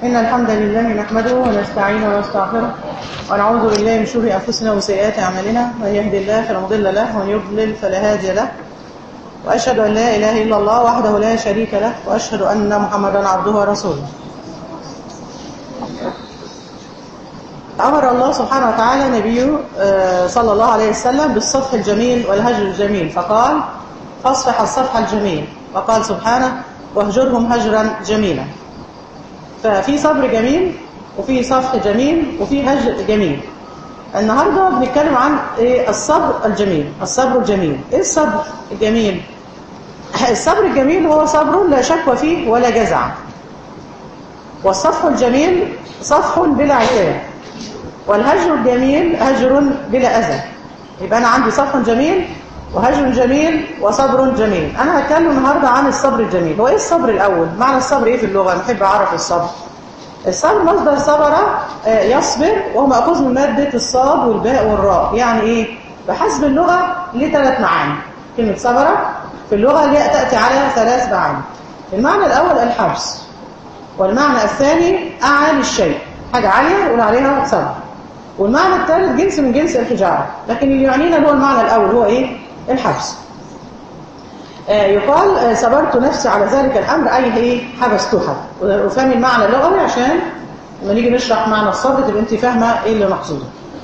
إن الحمد لله نحمده ونستعينه ونستغفره ونعوذ بالله من شرور أنفسنا وسيئات أعمالنا من يهد الله فلا مضل له ومن يضلل فلا هادي له وأشهد أن لا إله إلا الله وحده لا شريك له وأشهد أن محمدا عبده ورسوله أمر الله سبحانه وتعالى نبيه صلى الله عليه وسلم بالصفح الجميل والهجر الجميل فقال فاصفح الصفح الجميل وقال سبحانه واهجرهم هجرا جميلا ففي صبر جميل وفي صفح جميل وفي هجر جميل النهاردة بنتكلم عن إيه الصبر الجميل الصبر الجميل ايه الصبر الجميل الصبر الجميل هو صبر لا شكوى فيه ولا جزع والصفح الجميل صفح بلا عتاب والهجر الجميل هجر بلا أذى يبقى أنا عندي صفح جميل وهجر جميل وصبر جميل أنا هتكلم النهاردة عن الصبر الجميل هو إيه الصبر الأول؟ معنى الصبر إيه في اللغة؟ أنا بحب أعرف الصبر الصبر مصدر صبر يصبر وهو مأخوذ من مادة الصاد والباء والراء يعني إيه؟ بحسب اللغة ليه ثلاث معاني كلمة صبر في اللغة ليه تأتي على ثلاث معاني المعنى الأول الحبس والمعنى الثاني أعلى الشيء حاجة عالية يقول عليها صبر والمعنى الثالث جنس من جنس الحجارة لكن اللي يعنينا اللي هو المعنى الأول هو إيه؟ الحبس آه يقال آه صبرت نفسي على ذلك الأمر أي إيه؟ حبستها وفهمي المعنى اللغوي عشان لما نيجي نشرح معنى الصبر تبقى أنت فاهمة إيه اللي مقصوده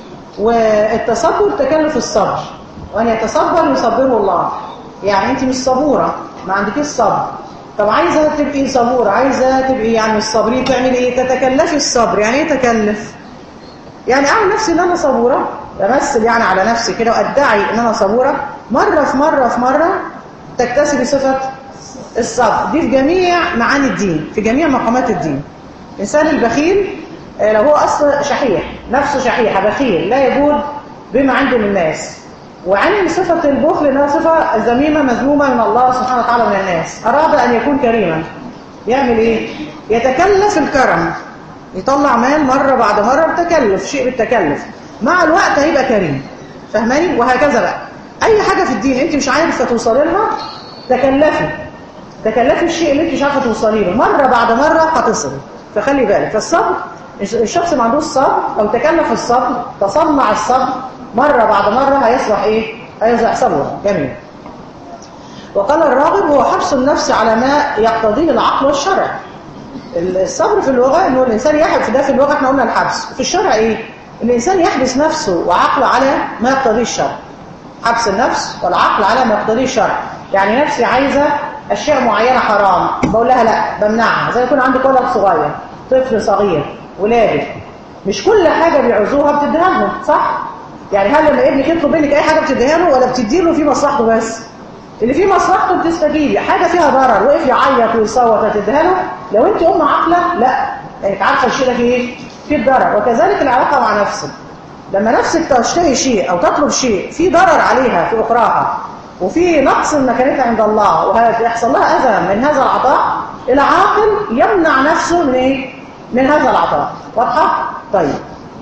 والتصبر تكلف الصبر وأن يتصبر يصبره الله يعني أنت مش صبورة ما عندكيش صبر طب عايزة تبقي صبورة عايزة تبقي يعني الصبرين تعملي إيه تتكلفي الصبر يعني إيه تكلف يعني أعمل نفسي إن أنا صبورة بمثل يعني على نفسي كده وأدعي إن أنا صبورة مرة في مرة في مرة تكتسبي صفة الصبر دي في جميع معاني الدين في جميع مقامات الدين الإنسان البخيل لو هو أصلا شحيح نفسه شحيحة بخيل لا يجود بما عنده من الناس وعلم صفة البخل إنها صفة ذميمة مذمومة من الله سبحانه وتعالى من الناس أراد أن يكون كريما يعمل إيه؟ يتكلف الكرم يطلع مال مرة بعد مرة بتكلف شيء بالتكلف مع الوقت هيبقى كريم فهماني وهكذا بقى أي حاجة في الدين أنت مش عارفة توصلي لها تكلفي تكلفي الشيء اللي أنت مش عارفة توصلي له مرة بعد مرة هتصلي فخلي بالك فالصبر الشخص ما عندوش صبر أو تكلف الصبر تصنع الصبر مرة بعد مرة هيصبح إيه؟ هيصبح صبر جميل وقال الراغب هو حبس النفس على ما يقتضيه العقل والشرع الصبر في اللغة انه الانسان يحبس ده في اللغة احنا قلنا الحبس في الشرع ايه الانسان يحبس نفسه وعقله على ما يقتضيه الشرع حبس النفس والعقل على ما يقتضيه الشرع يعني نفسي عايزة اشياء معينة حرام بقول لها لا بمنعها زي يكون عندك ولد صغير طفل صغير ولادك مش كل حاجة بيعوزوها بتديها لهم صح يعني هل لما ابنك يطلب منك اي حاجة بتديها له ولا بتدي له في مصلحته بس اللي فيه مصلحته بتستجيبي حاجة فيها ضرر وقف يعيط ويصوت هتديها له لو انت ام عاقله لا يعني عارفه الشيء ده فيه ايه فيه الضرر وكذلك العلاقه مع نفسك لما نفسك تشتهي شيء او تطلب شيء فيه ضرر عليها في اخراها وفي نقص من مكانتها عند الله وهيحصل لها اذى من هذا العطاء العاقل يمنع نفسه من ايه من هذا العطاء واضحه طيب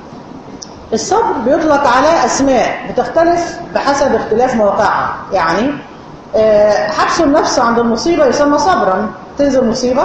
الصبر بيطلق على اسماء بتختلف بحسب اختلاف مواقعها يعني حبس النفس عند المصيبة يسمى صبرا تنزل مصيبة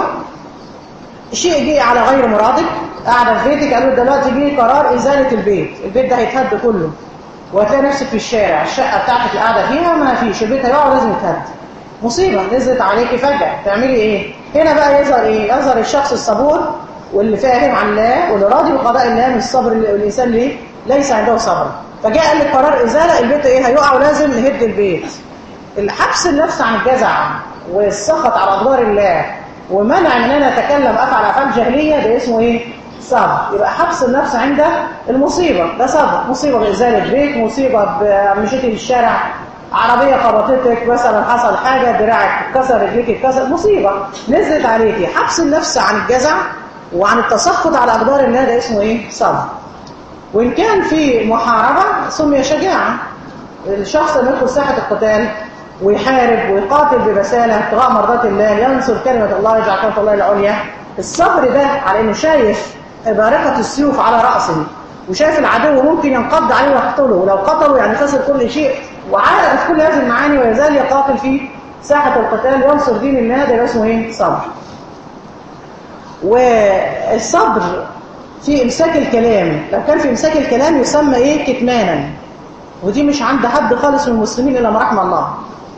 شيء جه على غير مرادك قاعدة في بيتك قالوا دلوقتي جه قرار إزالة البيت البيت ده هيتهد كله وهتلاقي نفسك في الشارع الشقة بتاعتك اللي قاعدة فيها ما فيش البيت هيقع لازم يتهد مصيبة نزلت عليكي فجأة تعملي ايه هنا بقى يظهر ايه يظهر الشخص الصبور واللي فاهم عن الله واللي راضي بقضاء الله من الصبر والإنسان ليه ليس عنده صبر فجاء قال لك قرار إزالة البيت ايه هيقع ولازم نهد البيت الحبس النفس عن الجزع والسخط على أقدار الله ومنع ان انا اتكلم افعل افعال جاهليه ده اسمه ايه صبر يبقى حبس النفس عند المصيبه ده صبر مصيبه بازاله بيت مصيبه مشيتي في الشارع عربيه خبطتك مثلا حصل حاجه دراعك اتكسر رجليك اتكسر مصيبه نزلت عليكي حبس النفس عن الجزع وعن التسخط على اقدار الله ده اسمه ايه صبر وان كان في محاربه سمي شجاعه الشخص اللي يدخل ساحه القتال ويحارب ويقاتل ببسالة ابتغاء مرضات الله ينصر كلمة الله يجعل كلمة الله العليا الصبر ده على انه شايف بارقة السيوف على رأسه وشايف العدو ممكن ينقض عليه ويقتله ولو قتله يعني خسر كل شيء وعارف في كل هذه المعاني ويزال يقاتل في ساحة القتال ينصر دين الله ده اسمه ايه صبر والصبر في امساك الكلام لو كان في امساك الكلام يسمى ايه كتمانا ودي مش عند حد خالص من المسلمين الا ما رحم الله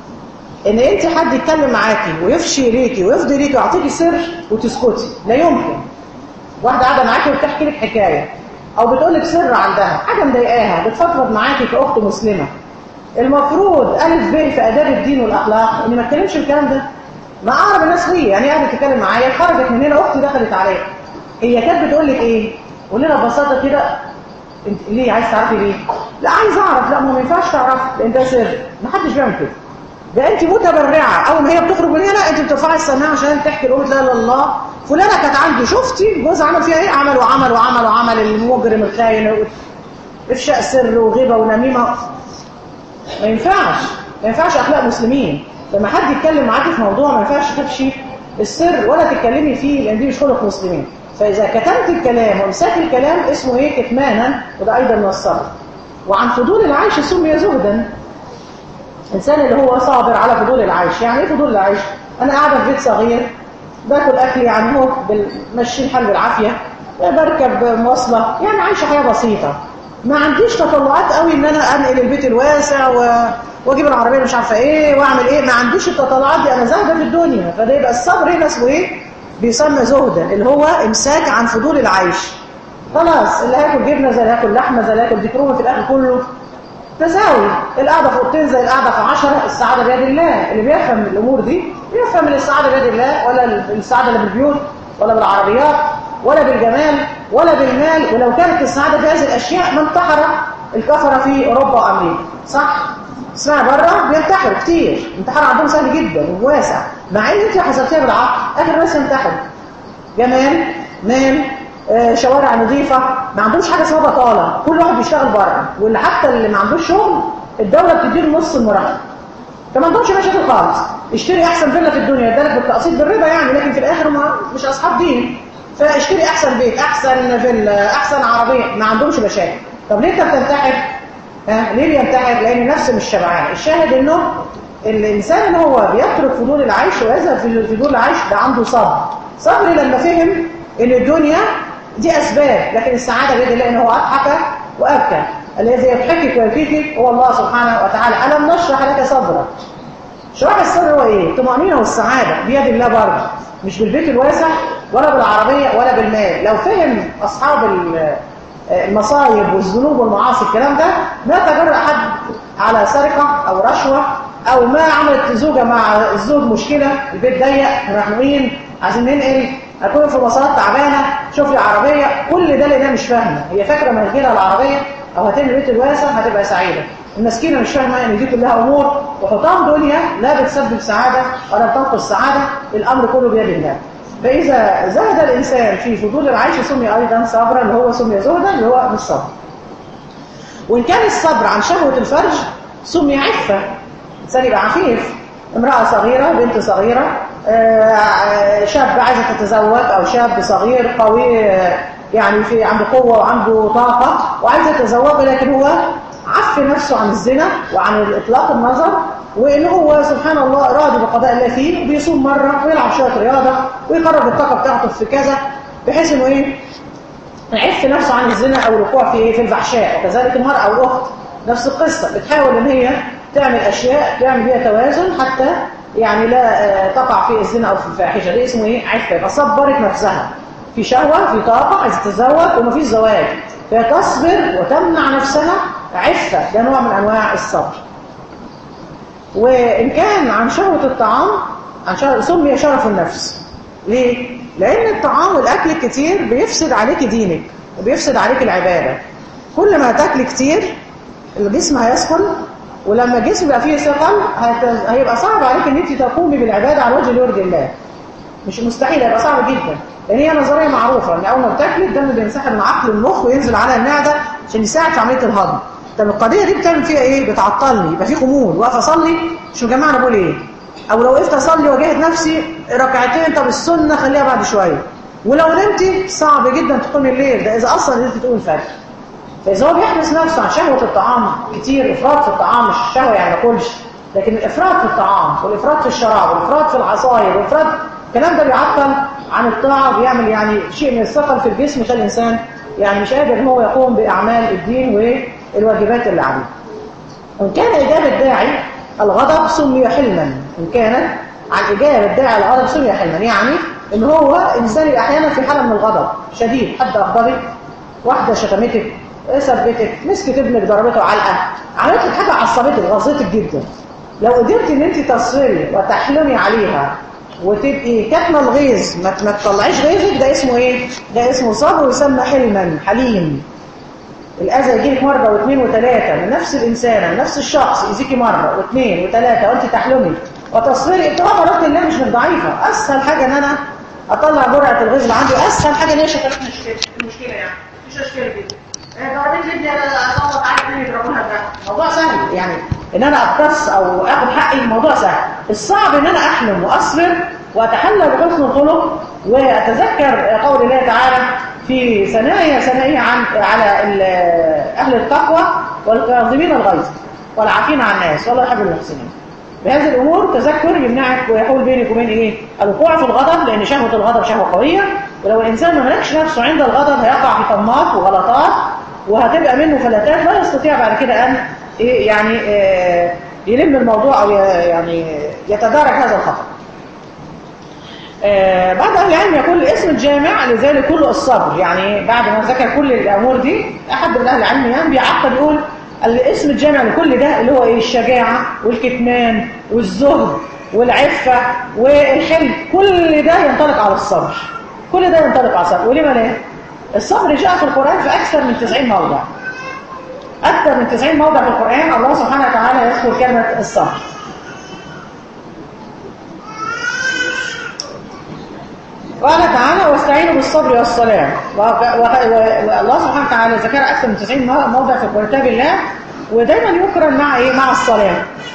ان انت حد يتكلم معاكي ويفشي ليكي ويفضي ليكي ويعطيكي سر وتسكتي لا يمكن واحده قاعده معاكي وبتحكي لك حكايه او بتقول لك سر عندها حاجه مضايقاها بتفضفض معاكي كاخت مسلمه المفروض الف ب في اداب الدين والاخلاق اني ما اتكلمش الكلام ده ما اعرف الناس هي يعني قاعده تتكلم معايا خرجت من هنا اختي دخلت عليا هي كانت بتقول لك ايه قول لنا ببساطه كده انت ليه عايز تعرفي ليه لا عايز اعرف لا ما ينفعش تعرف لان ده سر ما حدش بيعمل كده ده انت متبرعه اول ما هي بتخرج من هنا انت بترفعي السماعه عشان تحكي لأمة لا اله الا الله فلانه كانت عندي شفتي جوزها عمل فيها ايه عمل وعمل وعمل وعمل المجرم الخاين افشاء سر وغيبه ونميمه ما ينفعش ما ينفعش اخلاق مسلمين لما حد يتكلم معاكي في موضوع ما ينفعش تفشي السر ولا تتكلمي فيه لان دي مش خلق مسلمين فاذا كتمت الكلام وامساك الكلام اسمه ايه كتمانا وده ايضا من الصبر وعن فضول العيش سمي زهدا الانسان اللي هو صابر على فضول العيش يعني ايه فضول العيش انا قاعده في بيت صغير باكل اكل يعني هو ماشي الحال بالعافيه بركب مواصله يعني عايشه حياه بسيطه ما عنديش تطلعات قوي ان انا انقل البيت الواسع و... واجيب العربيه مش عارفه ايه واعمل ايه ما عنديش التطلعات دي انا زاهده في الدنيا فده يبقى الصبر هنا اسمه ايه بيسمى زهدا اللي هو امساك عن فضول العيش خلاص اللي هياكل جبنه زي اللي هياكل لحمه زي اللي هياكل ديكرومه في الاكل كله تساوي القعده في اوضتين زي القعده في 10 السعاده بيد الله اللي بيفهم الامور دي بيفهم ان السعاده بيد الله ولا السعاده لا بالبيوت ولا بالعربيات ولا بالجمال ولا بالمال ولو كانت السعاده في هذه الاشياء ما انتحر الكفره في اوروبا وامريكا صح اسمع بره بينتحروا كتير الانتحار عندهم سهل جدا وواسع مع ان انت حسبتيها بالعقل اخر ناس ينتحروا جمال مال آه، شوارع نظيفه ما عندهمش حاجه اسمها بطاله كل واحد بيشتغل بره واللي حتى اللي ما عندوش شغل الدوله بتديله نص المرتب فما عندهمش مشاكل خالص اشتري احسن فيلا في الدنيا ادالك بالتقسيط بالربا يعني لكن في الاخر ما مش اصحاب دين فاشتري احسن بيت احسن فيلا احسن عربيه ما عندهمش مشاكل طب ليه انت بتنتحر ها ليه بينتحر لان نفسه مش شبعان الشاهد انه الانسان اللي هو بيترك فضول العيش ويذهب في فضول العيش ده عنده صبر صبر لما فهم ان الدنيا دي اسباب لكن السعاده بيد الله ان هو اضحك وابكى الذي يضحكك ويبكيك هو الله سبحانه وتعالى الم نشرح لك صدرك شرح الصدر هو ايه الطمانينه والسعاده بيد الله برضه مش بالبيت الواسع ولا بالعربيه ولا بالمال لو فهم اصحاب المصايب والذنوب والمعاصي الكلام ده ما تجرأ حد على سرقه او رشوه او ما عملت زوجه مع الزوج مشكله البيت ضيق مخنوقين عايزين ننقل اكون في مواصلات تعبانه شوف لي عربيه كل ده لانها مش فاهمه هي فاكره ما تجي لها العربيه او هتعمل البيت الواسع هتبقى سعيده المسكينه مش فاهمه ان دي كلها امور وحطام دنيا لا بتسبب سعاده ولا بتنقص سعاده الامر كله بيد الله فاذا زهد الانسان في فضول العيش سمي ايضا صبرا اللي هو سمي زهدا اللي هو مش صبر وان كان الصبر عن شهوه الفرج سمي عفه الانسان يبقى عفيف امراه صغيره بنت صغيره شاب عايزه تتزوج او شاب صغير قوي يعني في عنده قوه وعنده طاقه وعايز يتزوج لكن هو عف نفسه عن الزنا وعن اطلاق النظر وان هو سبحان الله راضي بقضاء الله فيه بيصوم مره ويلعب شويه رياضه ويقرب الطاقه بتاعته في كذا بحيث انه ايه يعف نفسه عن الزنا او الوقوع في ايه في الفحشاء وكذلك المراه او الاخت نفس القصه بتحاول ان هي تعمل اشياء تعمل بيها توازن حتى يعني لا تقع في الزنا او في الفاحشه ده اسمه ايه عفه يبقى صبرت نفسها في شهوه في طاقه عايزه تتزوج ومفيش زواج فهي تصبر وتمنع نفسها عفه ده نوع من انواع الصبر وان كان عن شهوه الطعام عن شهوة سمي شرف النفس ليه لان الطعام والاكل الكتير بيفسد عليك دينك وبيفسد عليك العباده كل ما تاكل كتير الجسم هيسخن ولما الجسم يبقى فيه ثقل هيبقى صعب عليك ان انت تقومي بالعباده على وجه اللي يرضي الله مش مستحيل هيبقى صعب جدا لان هي نظريه معروفه ان اول ما بتاكلي الدم بينسحب من عقل المخ وينزل على المعده عشان يساعد في عمليه الهضم طب القضيه دي بتعمل فيها ايه بتعطلني يبقى في خمول واقف اصلي شو يا جماعه انا بقول ايه او لو وقفت اصلي واجهت نفسي ركعتين طب السنه خليها بعد شويه ولو نمتي صعب جدا تقوم الليل ده اذا اصلا قدرت تقوم الفجر فإذا هو بيحبس نفسه عن شهوة الطعام كتير إفراط في الطعام مش الشهوة يعني ما كلش لكن الإفراط في الطعام والإفراط في الشراب والإفراط في العصاير والإفراط الكلام ده بيعطل عن الطاعة وبيعمل يعني شيء من الثقل في الجسم عشان الإنسان يعني مش قادر ان هو يقوم بأعمال الدين والواجبات اللي عليه وإن كان إجابة الداعي الغضب سمي حلما إن كانت عن إجابة الداعي الغضب سمي حلما يعني إن هو إنسان أحيانا في حالة من الغضب شديد حد أغضبك واحدة شتمتك سبتك مسكت ابنك ضربته علقة عملت لك حاجة عصبتك غصتك جدا لو قدرت ان انت تصري وتحلمي عليها وتبقي كاتمه الغيظ ما ما تطلعيش غيظك ده اسمه ايه ده اسمه صبر ويسمى حلما حليم الاذى يجيلك مره واثنين وثلاثه من نفس الانسان من نفس الشخص يجيكي مره واثنين وثلاثه وانت تحلمي وتصبري طالما رد الله مش من ضعيفه اسهل حاجه ان انا اطلع جرعه الغيظ اللي عندي اسهل حاجه ان هي شكلت المشكله يعني مفيش مشكله جدا ضربت جدي انا اصوت على اتنين يضربونها ده موضوع سهل يعني ان انا اقتص او اخد حقي الموضوع سهل الصعب ان انا احلم واصبر واتحلى بحسن الخلق واتذكر قول الله تعالى في ثنايا ثنائيه عن على اهل التقوى والكاظمين الغيظ والعافين عن الناس والله يحب المحسنين بهذه الامور تذكر يمنعك ويحول بينك وبين ايه الوقوع في الغضب لان شهوه الغضب شهوه قويه ولو الانسان ما ملكش نفسه عند الغضب هيقع في طمات وغلطات وهتبقى منه فلتات لا يستطيع بعد كده ان يعني يلم الموضوع او يعني يتدارك هذا الخطأ بعد أهل العلم يقول الاسم الجامع لذلك كله الصبر يعني بعد ما ذكر كل الأمور دي أحد من أهل العلم يعني بيعقد يقول الاسم الجامع لكل ده اللي هو ايه الشجاعة والكتمان والزهد والعفة والحلم كل ده ينطلق على الصبر كل ده ينطلق على الصبر ولما لا الصبر جاء في القرآن في أكثر من 90 موضع أكثر من 90 موضع في القرآن الله سبحانه وتعالى يذكر كلمة الصبر قال تعالى واستعينوا بالصبر والصلاة والله سبحانه وتعالى ذكر أكثر من 90 موضع في كتاب الله ودايما يقرن مع إيه؟ مع الصلاة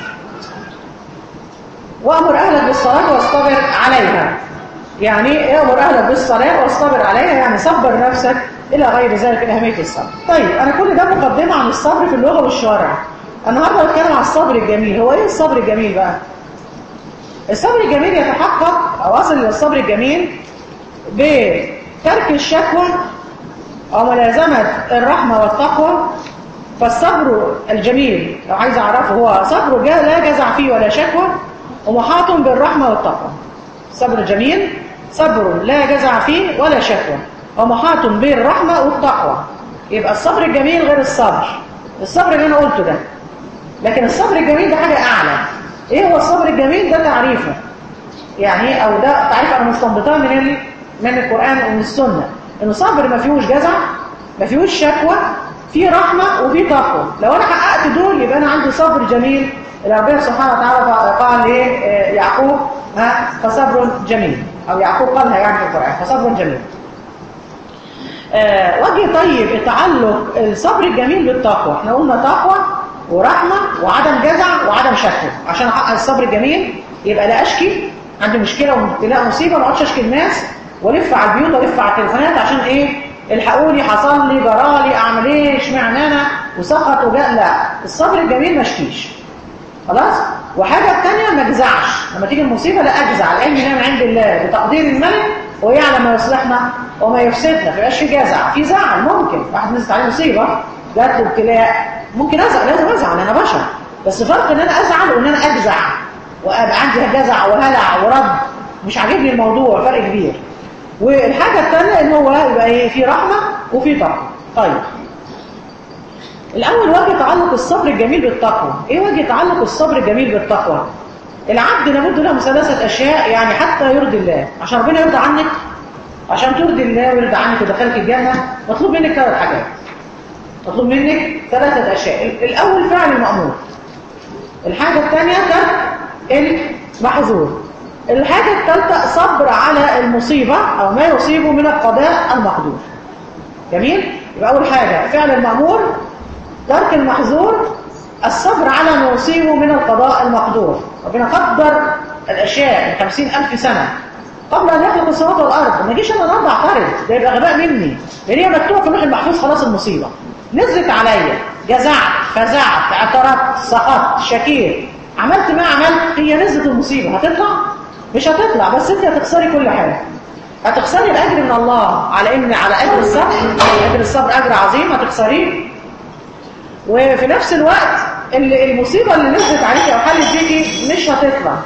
وأمر أهلك بالصلاة واصطبر عليها يعني امر أهلك بالصلاة واصطبر عليها يعني صبر نفسك إلى غير ذلك من أهمية الصبر طيب أنا كل ده مقدمة عن الصبر في اللغة والشرع النهاردة بتكلم عن الصبر الجميل هو إيه الصبر الجميل بقى؟ الصبر الجميل يتحقق أو أصل إلى الصبر الجميل بترك الشكوى أو ملازمة الرحمة والتقوى فالصبر الجميل لو عايز أعرفه هو صبر لا جزع فيه ولا شكوى ومحاط بالرحمة والتقوى الصبر الجميل صبر لا جزع فيه ولا شكوى ومحاط بالرحمة والتقوى يبقى الصبر الجميل غير الصبر الصبر اللي أنا قلته ده لكن الصبر الجميل ده حاجة أعلى إيه هو الصبر الجميل ده تعريفه يعني أو ده تعريف أنا مستنبطاه من من القرآن ومن السنة إنه صبر ما فيهوش جزع ما فيهوش شكوى في رحمة وفي تقوى لو أنا حققت دول يبقى أنا عندي صبر جميل اللي ربنا سبحانه وتعالى قال إيه يعقوب ها فصبر جميل أو يعقوب قالها يعني في القرآن فصبر جميل آه وجه طيب تعلق الصبر الجميل بالتقوى احنا قلنا تقوى ورحمة وعدم جزع وعدم شكوى عشان احقق الصبر الجميل يبقى لا اشكي عندي مشكلة وابتلاء مصيبة ما اقعدش اشكي الناس والف على البيوت والف على التليفونات عشان ايه الحقوني حصل لي جرالي اعمل ايه اشمعنى انا وسقط وجاء لا الصبر الجميل ما اشكيش خلاص وحاجه الثانيه ما اجزعش لما تيجي المصيبه لا اجزع العلم ده من عند الله بتقدير الملك ويعلم ما يصلحنا وما يفسدنا ما يبقاش في جزع في زعل ممكن واحد نزلت عليه مصيبه جات له ابتلاء ممكن ازعل لازم ازعل انا بشر بس فرق ان انا ازعل وان انا اجزع وابقى عندي جزع وهلع ورد مش عاجبني الموضوع فرق كبير والحاجة الثانية ان هو يبقى ايه في رحمة وفي تقوى طيب الاول وجه تعلق الصبر الجميل بالتقوى ايه وجه تعلق الصبر الجميل بالتقوى العبد لابد له من ثلاثة اشياء يعني حتى يرضي الله عشان ربنا يرضى عنك عشان ترضي الله ويرضى عنك ودخلك الجنة مطلوب منك ثلاث حاجات مطلوب منك ثلاثة اشياء الاول فعل المأمور الحاجة الثانية ترك المحظور الحاجة الثالثة صبر على المصيبة أو ما يصيبه من القضاء المقدور جميل؟ يبقى أول حاجة فعل المأمور ترك المحظور الصبر على ما يصيبه من القضاء المقدور ربنا قدر الأشياء من خمسين ألف سنة قبل أن يخلق السماوات والأرض ما جيش أنا النهارده أعترض ده يبقى غباء مني لأن هي مكتوبة في اللوح المحفوظ خلاص المصيبة نزلت عليا جزعت فزعت اعترضت سقطت شكيت عملت ما عملت هي نزلت المصيبة هتطلع مش هتطلع بس انت هتخسري كل حاجة هتخسري الاجر من الله على ان على اجر الصبر اجر الصبر اجر عظيم هتخسريه وفي نفس الوقت اللي المصيبه اللي نزلت عليكي او حلت بيكي مش هتطلع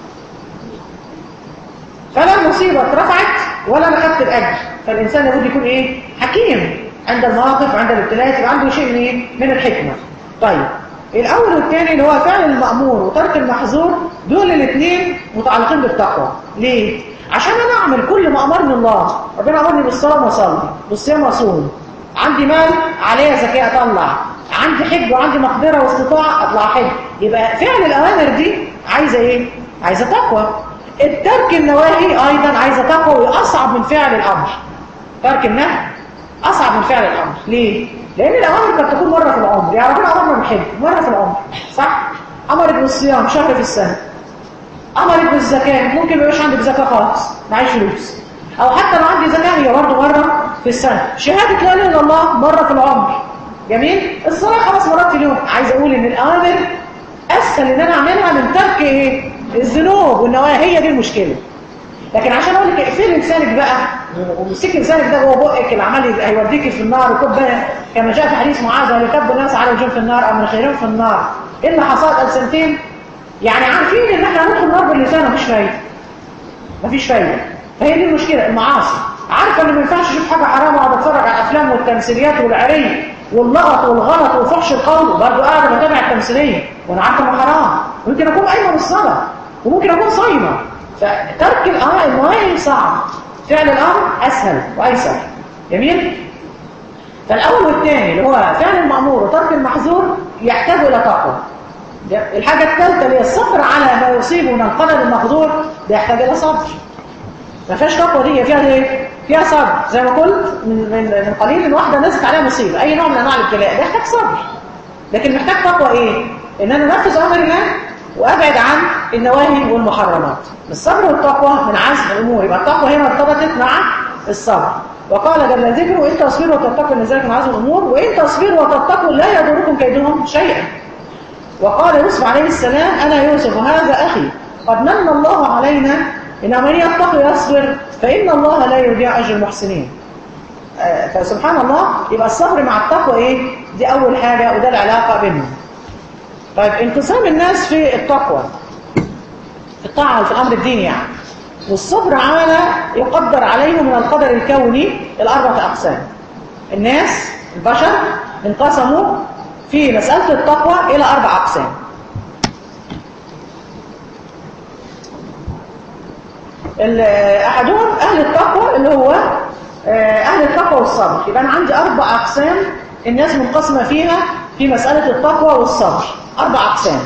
فلا المصيبه اترفعت ولا انا خدت الاجر فالانسان لابد يكون ايه حكيم عند المواقف عند الابتلاءات يبقى عنده شيء من ايه من الحكمه طيب الاول والثاني اللي هو فعل المامور وترك المحظور دول الاثنين متعلقين بالتقوى ليه عشان انا اعمل كل ما امرني الله ربنا امرني بالصلاه واصلي بالصيام واصوم عندي مال عليا زكاه اطلع عندي حج وعندي مقدره واستطاعه اطلع حج يبقى فعل الاوامر دي عايزه ايه عايزه تقوى الترك النواهي ايضا عايزه تقوى واصعب من فعل الامر ترك النهي اصعب من فعل الامر ليه لان الاوامر قد تكون مره في العمر يعني ربنا امرنا بالحج مره في العمر صح امرك بالصيام شهر في السنه امرك بالزكاه ممكن ما يبقاش عندك زكاه خالص معيش فلوس او حتى لو عندي زكاه هي برضه مره في السنه شهاده لا اله الا الله مره في العمر جميل الصلاه خمس مرات في اليوم عايز اقول ان الاوامر اسهل ان انا اعملها من ترك ايه الذنوب والنوايا هي دي المشكله لكن عشان اقول لك اقفلي لسانك بقى ومسكي لسانك ده جوه بقك اللي عمال هيوديكي في النار وكب كما جاء في حديث معاذ اللي كب الناس على وجوه في النار او من خيرهم في النار ايه اللي حصل السنتين يعني عارفين ان احنا هندخل النار باللسان مفيش فايده مفيش فايده فهي دي المشكله المعاصي عارفه ان ما ينفعش اشوف حاجه حرام واقعد اتفرج على الافلام والتمثيليات والعري واللغط والغلط وفحش القول برضه قاعده بتابع التمثيليه وانا عارفه انه حرام ممكن اكون قايمه بالصلاه وممكن اكون صايمه فترك الامر النواهي صعب فعل الامر اسهل وايسر جميل فالاول والثاني اللي هو فعل المامور وترك المحظور يحتاج الى تقوى الحاجه الثالثه اللي هي الصبر على ما يصيبه من القدر المقدور ده يحتاج الى صبر ما فيهاش تقوى دي فيها ايه فيها صبر زي ما قلت من من من قليل ان واحده نزلت عليها مصيبه اي نوع من انواع الابتلاء ده يحتاج صبر لكن محتاج تقوى ايه ان انا انفذ امر الله وابعد عن النواهي والمحرمات الصبر والتقوى من عزم الامور يبقى التقوى هنا ارتبطت مع الصبر وقال جل ذكره ان تصبروا وتتقوا ان ذلك من عزم الامور وان تصبروا وتتقوا لا يضركم كيدهم شيئا وقال يوسف عليه السلام انا يوسف هذا اخي قد من الله علينا ان من يتقي يصبر فان الله لا يضيع اجر المحسنين فسبحان الله يبقى الصبر مع التقوى ايه دي اول حاجه وده العلاقه بينهم طيب انقسام الناس في التقوى في الطاعة في الأمر الديني يعني والصبر على يقدر عليهم من القدر الكوني الأربعة أقسام الناس البشر انقسموا في مسألة التقوى إلى أربع أقسام أحدهم أهل التقوى اللي هو أهل التقوى والصبر يبقى أنا عندي أربع أقسام الناس منقسمة فيها في مسألة التقوى والصبر أربع أقسام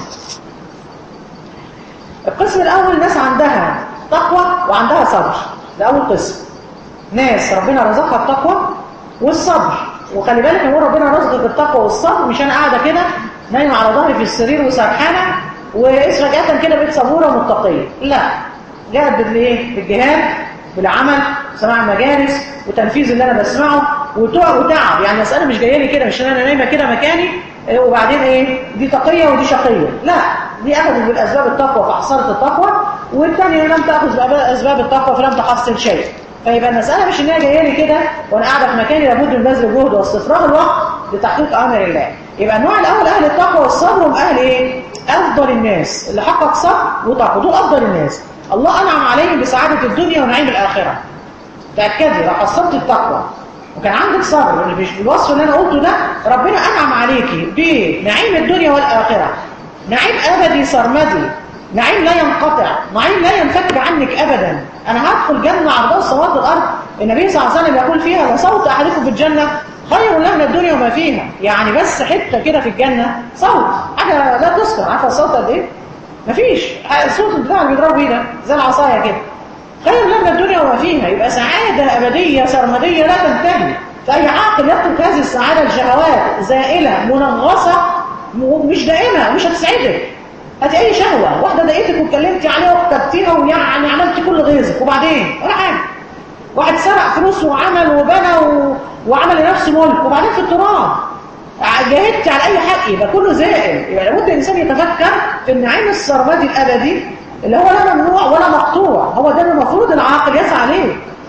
القسم الأول ناس عندها تقوى وعندها صبر ده أول قسم ناس ربنا رزقها التقوى والصبر وخلي بالك ان ربنا رزقك التقوى والصبر مش انا قاعده كده نايمه على ظهري في السرير وسرحانه وفجاه كده بقيت صبوره ومتقيه لا جاءت بالايه بالجهاد بالعمل سماع المجالس وتنفيذ اللي انا بسمعه وتعب وتعب يعني المساله مش جايه لي كده مش انا نايمه كده مكاني وبعدين ايه دي تقيه ودي شقيه لا دي اخذت بالاسباب التقوى فحصلت التقوى والثانيه لم تاخذ باسباب التقوى فلم تحصل شيء فيبقى المساله مش ان هي جايه لي كده وانا قاعده في مكاني لابد من بذل جهد واستفراغ الوقت لتحقيق امر الله يبقى النوع الاول اهل التقوى والصبر هم اهل ايه افضل الناس اللي حقق صبر وتقوى دول افضل الناس الله انعم عليهم بسعاده الدنيا ونعيم الاخره تاكدي لو حصلت التقوى وكان عندك صبر اللي بالوصف اللي انا قلته ده ربنا انعم عليكي بنعيم الدنيا والاخره نعيم ابدي سرمدي نعيم لا ينقطع نعيم لا ينفك عنك ابدا انا هدخل جنه عرضها السماوات والارض النبي صلى الله عليه وسلم يقول فيها لصوت احدكم في الجنه خير له من الدنيا وما فيها يعني بس حته كده في الجنه صوت حاجه لا تذكر عارفه الصوت قد ايه مفيش الصوت بتاع اللي بيضربه ايه ده زي العصايه كده خير له من الدنيا وما فيها يبقى سعاده ابديه سرمديه لا تنتهي فاي عاقل يترك هذه السعاده الشهوات زائله منغصه مش دائمه مش هتسعدك هاتي اي شهوه واحده ضايقتك واتكلمتي عليها وكتبتيها ويعني عملتي كل غيظك وبعدين ولا حاجه واحد سرق فلوس وعمل وبنى و... وعمل لنفسه ملك وبعدين في التراب جاهدتي على اي حق يبقى كله زائل يبقى لابد الانسان يتفكر في النعيم السرمدي الابدي اللي هو لا ممنوع ولا مقطوع هو ده المفروض العاقل يسعى عليه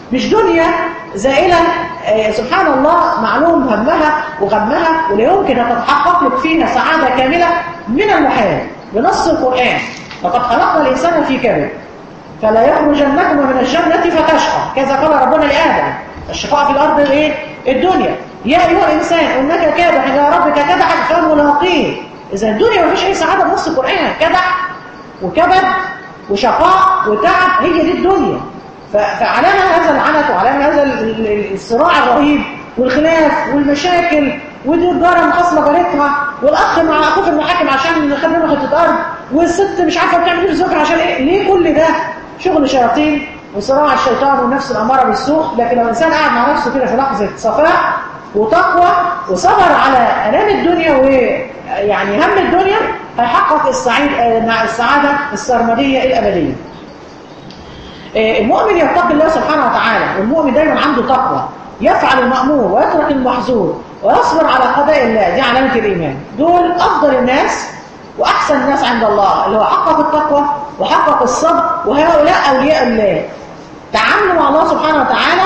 مش دنيا زائلة آه، سبحان الله معلوم همها وغمها ولا يمكن أن تتحقق لك فيها سعادة كاملة من المحال بنص القرآن لقد خلقنا الإنسان في كبد فلا يخرجنكم من الجنة فتشقى كذا قال ربنا لآدم الشقاء في الأرض الايه الدنيا يا أيها الإنسان إنك كادح إلى ربك كدحا فملاقيه إذا الدنيا ما فيش أي سعادة بنص القرآن كدح وكبد وشقاء وتعب هي دي الدنيا ف- فعلامة هذا العنت وعلامة هذا ال- ال- الصراع الرهيب والخلاف والمشاكل ودي الجارة مخاصمة جارتها والأخ مع أخوه في المحاكم عشان خد منه حتة أرض والست مش عارفة بتعمل إيه في زوجها عشان إيه ليه كل ده شغل شياطين وصراع الشيطان والنفس الأمارة بالسوء لكن لو الإنسان قاعد مع نفسه كده في لحظة صفاء وتقوى وصبر على آلام الدنيا ويعني هم الدنيا هيحقق السعيد آه، مع السعادة السرمدية الأبدية آه، المؤمن يتقي الله سبحانه وتعالى والمؤمن دايما عنده تقوى يفعل المأمور ويترك المحظور ويصبر على قضاء الله دي علامة الإيمان دول أفضل الناس وأحسن الناس عند الله اللي هو حقق التقوى وحقق الصبر وهؤلاء أولياء الله تعاملوا مع الله سبحانه وتعالى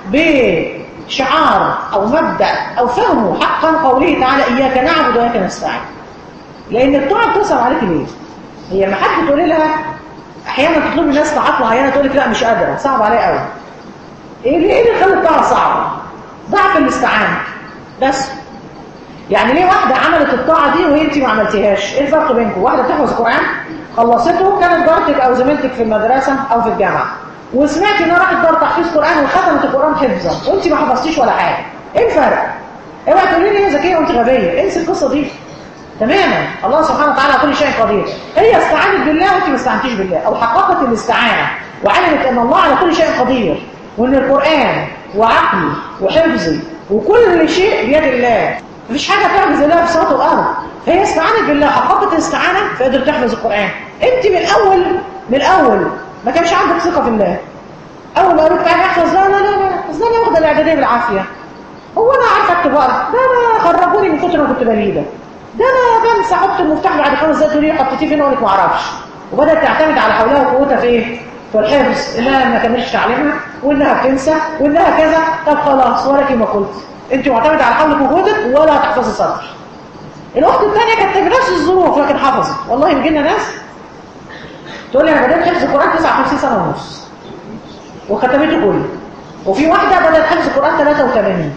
بشعار أو مبدأ أو فهموا حقا قوله تعالى إياك نعبد وإياك نستعين لأن الطاعة بتصعب عليك ليه؟ هي ما حد تقول لها أحيانا تطلب الناس طاعات معينة تقول لك لا مش قادرة صعب عليا قوي إيه اللي إيه اللي خلى الطاعة صعبة؟ ضعف الاستعانة بس يعني ليه واحدة عملت الطاعة دي وانت ما عملتيهاش ايه الفرق بينكم واحدة بتحفظ القرآن خلصته كانت جارتك او زميلتك في المدرسة او في الجامعة وسمعتي انها راحت دار تحفيظ قرآن وختمت القرآن حفظا وانت ما حفظتيش ولا حاجة ايه الفرق اوعي تقولي لي هي ذكية وانت غبية انسي القصة دي تماما الله سبحانه وتعالى على كل شيء قدير هي استعانت بالله وانت ما استعنتيش بالله او حققت الاستعانة وعلمت ان الله على كل شيء قدير وان القرآن وعقلي وحفظي وكل شيء بيد الله مفيش حاجة تعجز الله في صوت الأرض فهي استعانت بالله حققت الاستعانة فقدرت تحفظ القرآن انت من الأول من الأول ما كانش عندك ثقة في الله أول ما قالوا تعالى احفظ لا لا لا لا اصل انا واخدة الإعدادية بالعافية هو أنا عارفة أكتب ورق ده أنا خرجوني من كتر ما كنت بليدة ده أنا بنسى أحط المفتاح بعد خمس دقايق تقول لي حطيتيه فين أقول لك ما أعرفش وبدأت تعتمد على حولها وقوتها في إيه؟ في الحفظ إنها ما كملش تعليمها وإنها بتنسى وإنها كذا طب خلاص ولك ما قلت أنت معتمدة على حولك وجهدك ولا هتحفظي سطر الأخت الثانية كانت في نفس الظروف لكن حفظت والله بيجي لنا ناس تقول لي أنا بدأت حفظ القرآن 59 سنة ونص وختمته كله وفي واحدة بدأت حفظ القرآن 83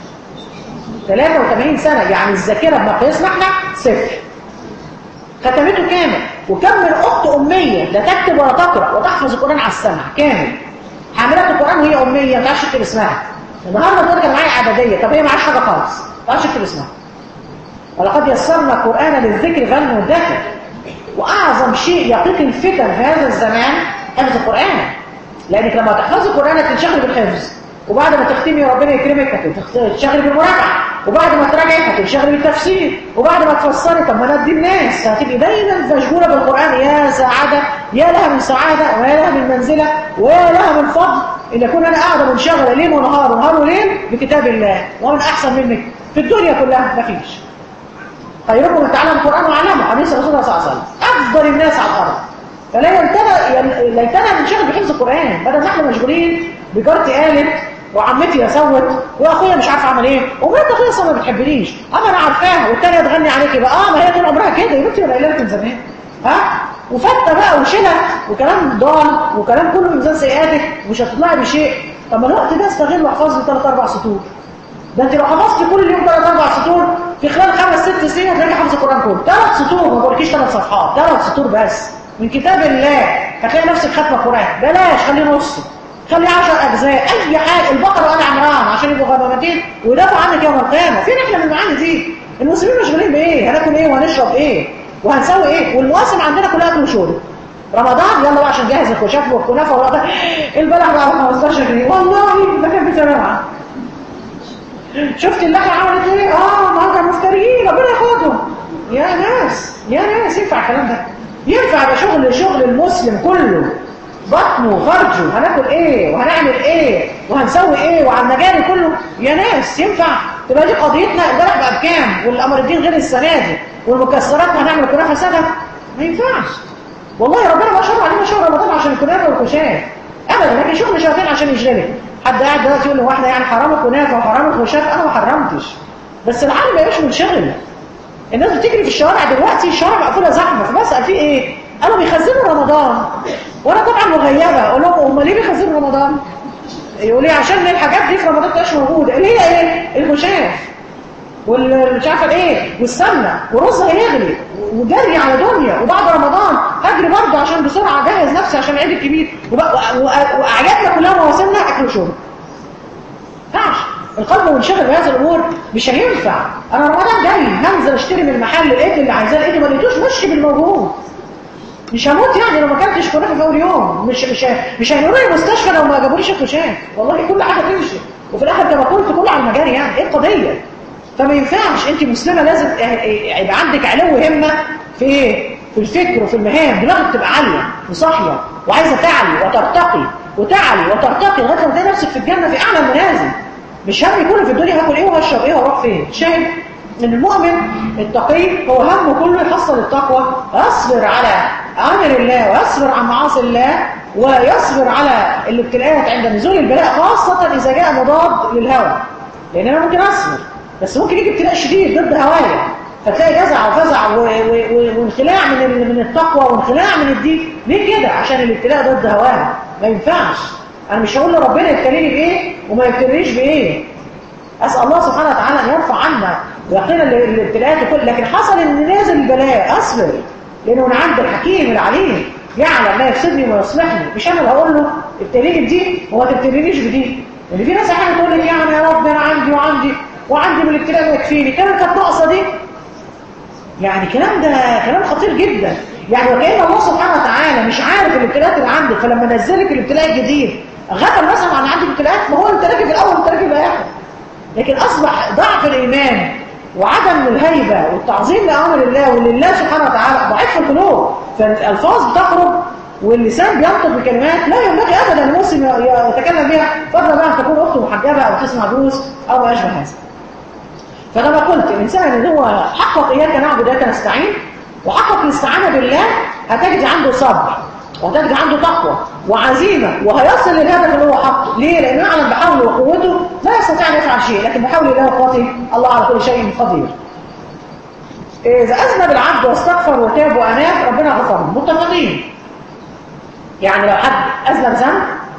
83 سنة يعني الذاكرة بمقياسنا احنا صفر ختمته كامل وكم من أخت أمية لا تكتب ولا تقرأ وتحفظ القرآن على السمع كامل حاملة القرآن وهي أمية ما تعرفش تكتب اسمها النهارده تقول لك انا معايا إعدادية طب هي معاش حاجة خالص ما تعرفش تكتب اسمها ولقد يسرنا القرآن للذكر فهل مدكر وأعظم شيء يقيك الفتن في هذا الزمان حفظ القرآن لأنك لما تحفظ القرآن هتنشغل بالحفظ وبعد ما تختمي ربنا يكرمك هتنشغل بالمراجعة وبعد ما تراجعي هتنشغل بالتفسير وبعد ما تفسري طب ما ندي الناس هتبقي دايما مشغولة بالقرآن يا سعادة يا لها من سعادة ويا لها من منزلة ويا لها من فضل إن أكون أنا قاعدة منشغلة ليل ونهار ونهار وليل بكتاب الله ومن أحسن منك في الدنيا كلها مفيش خيركم من تعلم القرآن وعلمه حديث رسول الله صلى الله عليه وسلم أفضل الناس على الأرض فلا يمتنى ليتنا ننشغل بحفظ القرآن بدل ما احنا مشغولين بجارتي قالت وعمتي سوت واخويا مش عارفه اعمل ايه ومرات اخويا اصلا ما بتحبنيش اما انا عارفاها والتانيه تغني عليكي بقى اه ما هي طول عمرها كده يا بنتي ولا قايله لك من زمان ها وفته بقى وشلت وكلام ضال وكلام كله ميزان سيئاتك ومش هتطلعي بشيء طب ما الوقت ده استغل واحفظ لي ثلاث اربع سطور ده انت لو حفظتي كل يوم ثلاث اربع سطور في خلال خمس ست سنين هتلاقي حافظ القران كله ثلاث سطور ما بقولكيش ثلاث صفحات ثلاث سطور بس من كتاب الله هتلاقي نفسك ختمه قران بلاش خليه نص خلي 10 اجزاء اي حاجه البقره وال عمران عشان يبقوا غنمتين ويدافعوا عنك يوم القيامه فين احنا من المعاني دي المسلمين مشغولين بايه هناكل ايه وهنشرب ايه وهنسوي ايه والمواسم عندنا كلها اكل وشرب رمضان يلا بقى عشان نجهز الخشاف والكنافه والوقت البلح بقى 15 جنيه والله ده كان بتمام شفت اللحمه عملت ايه اه النهارده مفتريين ربنا ياخدهم يا ناس يا ناس ينفع الكلام ده ينفع يبقى شغل شغل المسلم كله بطنه وفرجه هناكل ايه وهنعمل ايه وهنسوي ايه وعلى المجاري كله يا ناس ينفع تبقى دي قضيتنا الجرح بقى بكام والامر الدين غير السنه دي والمكسرات هنعمل كنافه سنه ما ينفعش والله ربنا ما شرع علينا شهر رمضان عشان الكنافه والكشاف ابدا لكن شغل شهرين عشان يشغلك حد قاعد دلوقتي يقول لواحده يعني حرامك ونافع وحرامك وشاف انا ما حرمتش بس العالم ما يبقاش منشغل الناس بتجري في الشوارع دلوقتي الشوارع مقفوله زحمه فبسال في ايه قالوا بيخزنوا رمضان وانا طبعا مغيبه اقول لهم هم ليه بيخزنوا رمضان يقول لي عشان الحاجات دي في رمضان مش موجوده اللي هي ايه الخشاف والمش عارفه ايه والسمنه ورز هيغلي وجري على دنيا وبعد رمضان اجري برضه عشان بسرعه اجهز نفسي عشان العيد الكبير واعيادنا كلها مواسمنا اكل وشرب ينفعش القلب منشغل بهذه الامور مش هينفع انا رمضان جاي هنزل اشتري من المحل الايد اللي عايزاه الايد ما لقيتوش مشي بالموجود مش هموت يعني لو ما كلتش كنافه في اول يوم مش مش مش هينقلوا لي المستشفى لو ما جابوليش الكشاف والله كل حاجه تمشي وفي الاخر كما قلت كله على المجال يعني ايه القضيه فما ينفعش انت مسلمه لازم يبقى عندك علو همه في ايه في الفكر وفي المهام دماغك تبقى عاليه وصاحيه وعايزه تعلي وترتقي وتعلي وترتقي لغايه ما تلاقي نفسك في الجنه في اعلى المنازل مش هم يكون في الدنيا هاكل ايه وهشرب ايه وهروح فين شايف ان المؤمن التقي هو همه كله يحصل التقوى يصبر على امر الله ويصبر عن معاصي الله ويصبر على الابتلاءات عند نزول البلاء خاصه اذا جاء مضاد للهوى لان انا ممكن اصبر بس ممكن يجي ابتلاء شديد ضد هوايا فتلاقي جزع وفزع وانخلاع من من التقوى وانخلاع من الدين ليه كده عشان الابتلاء ضد هواها ما ينفعش انا مش هقول لربنا يبتليني بايه وما يبتلينيش بايه اسال الله سبحانه وتعالى ان يرفع عنا ويقينا الابتلاءات وكل لكن حصل ان نازل البلاء اصبر لانه انا عند الحكيم العليم يعلم ما يفسدني وما يصلحني مش انا اللي هقول له ابتليني بدي وما تبتلينيش بدي لان في ناس احيانا تقول لك يعني يا رب انا عندي وعندي وعندي من الابتلاء ما يكفيني كانت كانت ناقصه دي يعني كلام ده كلام خطير جدا يعني وكأن الله سبحانه وتعالى مش عارف الابتلاءات اللي عندك فلما نزلك الابتلاء الجديد غفل مثلا عن عندك ابتلاءات ما هو الابتلاء في الاول والابتلاء في الاخر لكن اصبح ضعف الايمان وعدم الهيبه والتعظيم لامر الله ولله سبحانه وتعالى ضعيف في القلوب فالالفاظ بتخرج واللسان بينطق بكلمات لا ينبغي ابدا المسلم يتكلم بها فضلا بقى ان تكون اخته محجبه او تسمع دروس او ما اشبه هذا فلما قلت الإنسان اللي هو حقق إياك نعبد إياك نستعين وحقق الاستعانة بالله هتجد عنده صبر وهتجد عنده تقوى وعزيمة وهيصل للهدف اللي هو حقه ليه؟ لأنه يعلم بحوله وقوته لا يستطيع أن يفعل شيء لكن بحول الله وقوته الله على كل شيء قدير إذا أذنب العبد واستغفر وتاب وأناب ربنا غفره متفقين يعني لو حد أذنب ذنب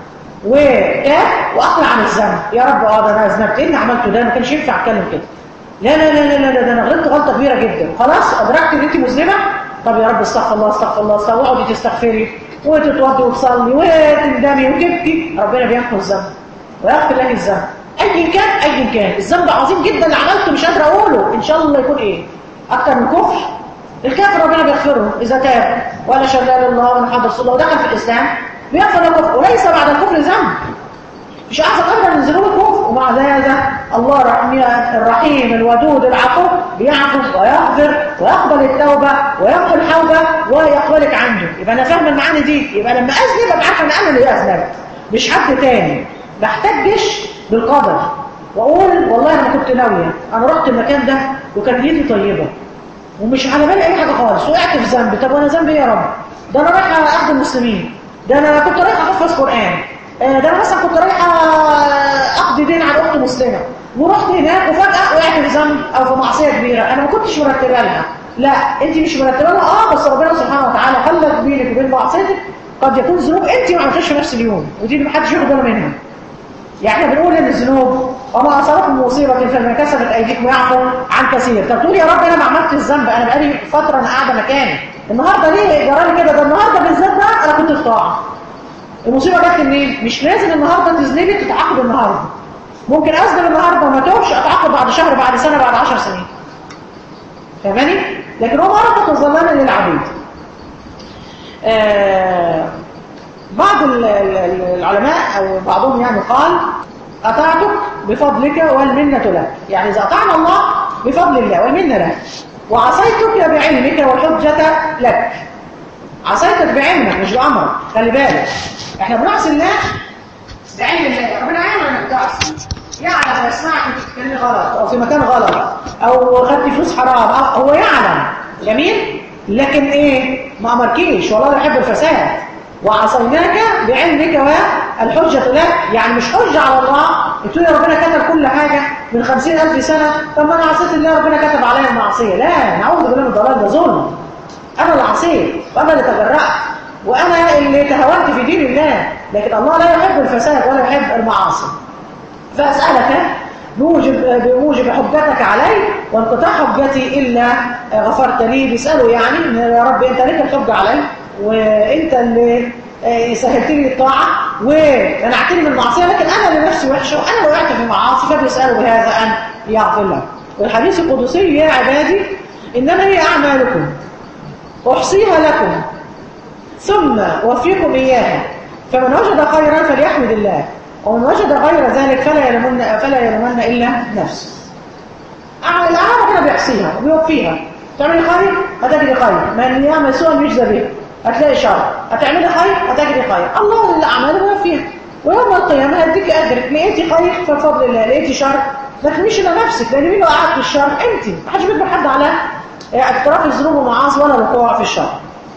وتاب وأقلع عن الذنب يا رب اه ده أنا أذنبت إيه اللي عملته ده ما كانش ينفع أتكلم كده لا لا لا لا لا ده انا غلطت غلطه كبيره جدا خلاص ادركت ان انت مذنبه طب يا رب استغفر الله استغفر الله استغفر واقعدي تستغفري وتتوضي وتصلي وتندمي وتبكي ربنا بيمحو الذنب ويغفر لك الذنب ايا كان ايا كان الذنب عظيم جدا اللي عملته مش قادره اقوله ان شاء الله يكون ايه اكتر من كفر الكافر ربنا بيغفره اذا تاب ولا شهد الا الله ومحمد رسول الله ودخل في الاسلام بيغفر له كفر وليس بعد الكفر ذنب مش أعظم أبدا من ذنوب الكفر ومع ذلك الله الرحيم الودود العفو بيعفو ويغفر ويقبل التوبة ويمحو الحوبة ويقبلك عنده يبقى أنا فاهم المعاني دي يبقى لما أذنب أبقى عارفة أن أنا اللي أذنب مش حد تاني ما احتجش بالقدر وأقول والله أنا كنت ناوية أنا رحت المكان ده وكانت نيتي طيبة ومش على بالي أي حاجة خالص وقعت في ذنب طب وأنا ذنبي يا رب ده أنا رايحة أخدم المسلمين ده أنا كنت رايحة أحفظ قرآن ده انا مثلا كنت رايحه اقضي دين على اخت مسلمه ورحت هناك وفجاه وقعت في ذنب او في معصيه كبيره انا ما كنتش مرتبه لها لا انت مش مرتبه لها اه بس ربنا سبحانه وتعالى خلى بينك وبين معصيتك قد يكون ذنوب انت ما عملتيش في نفس اليوم ودي ما حدش ياخد باله منها يعني احنا بنقول ان الذنوب وما اصابكم مصيبه فبما كسبت ايديكم يعفو عن كثير طب تقول يا رب انا ما عملتش الذنب انا بقالي فتره انا قاعده مكاني النهارده ليه جرالي كده ده النهارده بالذات بقى انا كنت في طاعه المصيبه جت منين مش لازم النهارده تذنبي تتعاقب النهارده ممكن اذنب النهارده وما توبش اتعاقب بعد شهر بعد سنه بعد 10 سنين فاهماني لكن هو مرض الظلام للعبيد آه بعض العلماء او بعضهم يعني قال اطعتك بفضلك والمنه لك يعني اذا اطعنا الله بفضل الله والمنه له وعصيتك بعلمك والحجه لك عصيتك بعلمك مش بأمرك خلي بالك احنا بنعصي الله بعلم الله ربنا يعلم انك بتعصي يعلم ويسمعك انت بتتكلمي غلط او في مكان غلط او خدتي فلوس حرام أو هو يعلم جميل لكن ايه ما امركيش والله يحب الفساد وعصيناك بعلمك الحجة لك يعني مش حجة على الله تقول يا ربنا كتب كل حاجة من خمسين ألف سنة طب ما أنا عصيت الله ربنا كتب عليا المعصية لا نعوذ بالله من الضلال ده ظلم أنا اللي عصيت وأنا اللي تجرأت وأنا اللي تهاونت في دين الله لكن الله لا يحب الفساد ولا يحب المعاصي فأسألك بموجب, بموجب حجتك علي وانقطاع حجتي إلا غفرت لي بيسألوا يعني يا رب أنت لك الحجة علي وأنت اللي سهلت لي الطاعة ومنعتني من المعصية لكن أنا اللي نفسي وحشة وأنا اللي وقعت في المعاصي فبيسألوا بهذا أن يغفر لك والحديث القدسي يا عبادي إنما هي أعمالكم أحصيها لكم ثم أوفيكم إياها فمن وجد خيرا فليحمد الله ومن وجد غير ذلك فلا يلمن فلا يلمن الا نفسه العالم ربنا بيحصيها وبيوفيها تعملي خير هتجري خير من يعمل سوءا يجزى به هتلاقي شر هتعملي خير هتجري خير الله الاعمال بيوفيها ويوم القيامه هديك اجرك لقيتي خير فبفضل الله لقيتي شر ما ترميش الى نفسك لان مين اللي وقعت في الشر انت ما حدش بيجبر حد على اقتراف الذنوب والمعاصي ولا الوقوع في الشر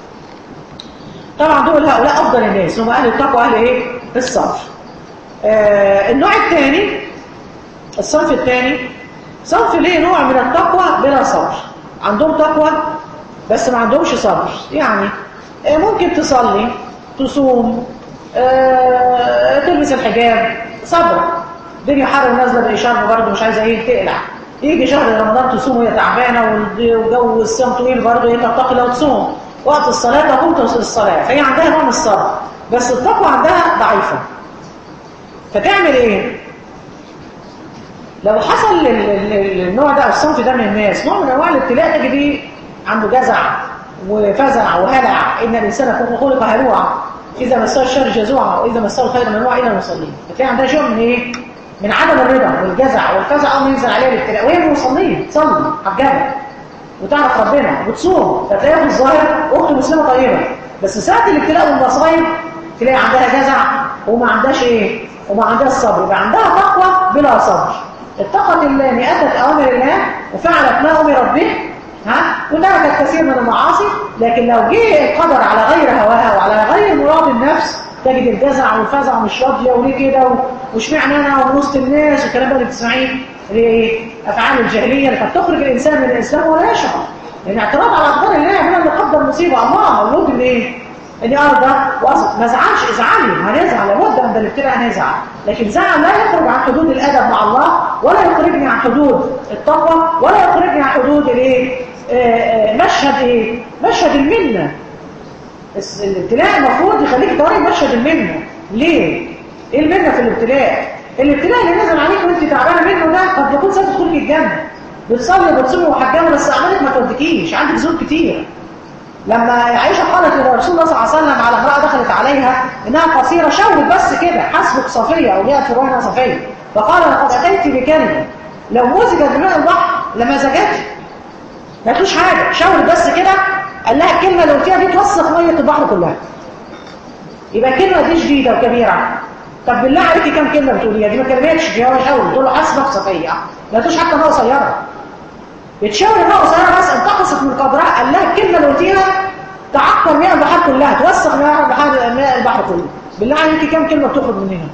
طبعا دول هؤلاء افضل الناس هم اهل التقوى اهل ايه الصبر آه النوع الثاني الصنف الثاني صنف ليه نوع من التقوى بلا صبر عندهم تقوى بس ما عندهمش صبر يعني آه ممكن تصلي تصوم آه تلبس الحجاب صبر الدنيا حر ونازله بإشارة برضه مش عايزه ايه تقلع يجي شهر رمضان تصوم وهي تعبانه والجو الصيام طويل برضه هي تتقي لو تصوم وقت الصلاه تقوم توصل الصلاه فهي عندها نوع من الصبر بس التقوى عندها ضعيفه فتعمل ايه لو حصل النوع ده الصنف ده من الناس نوع من انواع الابتلاء تجد عنده جزع وفزع وهلع ان الانسان خلق هلوعا اذا مسه الشر جزوعا واذا مسه الخير منوعا الى المصلين فتلاقي عندها شيء من ايه من عدم الرضا والجزع والفزع اول ما ينزل عليها الابتلاء وهي مصليه تصلي على الجبل وتعرف ربنا وتصوم فتلاقيها في الظاهر اخت مسلمه طيبه بس ساعه الابتلاء والمصايب تلاقي عندها جزع وما عندهاش ايه وما عندهاش صبر يبقى عندها تقوى بلا صبر اتقت الله مئات اوامر الله وفعلت ما امرت به ها وتركت كثير من المعاصي لكن لو جه القدر على غير هواها وعلى غير مراد النفس تجد الجزع والفزع ومش راضيه وليه كده واشمعنى انا وسط الناس والكلام ده اللي بتسمعيه ايه افعال الجاهليه اللي قد تخرج الانسان من الاسلام ولا يشعر لان اعتراض على اقدار الله من اللي قدر مصيبه الله مولود من ايه اني ارضى واصل ما زعلش ازعلي هنزعل لابد عند الابتلاء هنزعل لكن زعل لا يخرج عن حدود الادب مع الله ولا يخرجني عن حدود التقوى ولا يخرجني عن حدود الايه مشهد ايه مشهد المنه الابتلاء المفروض يخليك توري مشهد المنه ليه ايه المنه في الابتلاء الابتلاء اللي نزل عليك وانت تعبانه منه ده قد يكون سبب تدخلك الجنه بتصلي وبتصومي وحجامه بس اعمالك ما توديكيش عندك ذنوب كتير لما عائشة قالت لرسول الله صلى الله عليه وسلم على امرأة دخلت عليها إنها قصيرة شاورت بس كده حسبك صفية أو جاءت في رواية صفية فقال لقد أتيت بكلمة لو مزجت بماء البحر لمزجته ما تقولش حاجة شاورت بس كده قال لها الكلمة اللي قلتيها دي توسخ مية البحر كلها يبقى الكلمة دي شديدة وكبيرة طب بالله عليكي كام كلمة بتقوليها دي ما كلمتش دي هو شاور تقول له حسبك صفية ما تقولش حتى انها قصيرة بتشاور انها قصيرة بس انتقصت من قدرها قال لها الكلمة اللي قلتيها تعقر مياه البحر كلها توسخ مياه البحر مياه البحر كله بالله عليكي كام كلمة بتخرج من هنا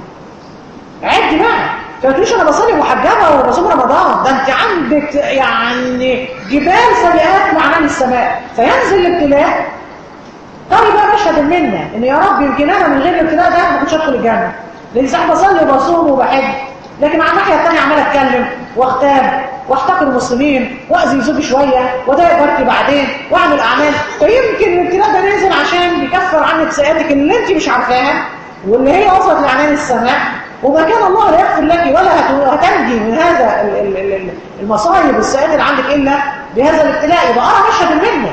عد بقى فتقوليش انا بصلي محجبة وبصوم رمضان ده انت عندك يعني جبال سيئات معناه السماء فينزل الابتلاء طيب بقى مشهد المنة ان يا رب يمكن انا من غير الابتلاء ده ما كنتش ادخل الجنة لان ساعات بصلي وبصوم وبحج لكن على الناحية الثانية عمال اتكلم واغتاب واحتقر المسلمين واذي زوجي شوية وضايق جارتي بعدين واعمل اعمال فيمكن الابتلاء ده نازل عشان يكفر عنك سيئاتك اللي انت مش عارفاها واللي هي وصلت لعنان السماء وما كان الله لا يغفر لك ولا هتنجي من هذا المصايب والسيئات اللي عندك الا بهذا الابتلاء يبقى ارى مشهد المنه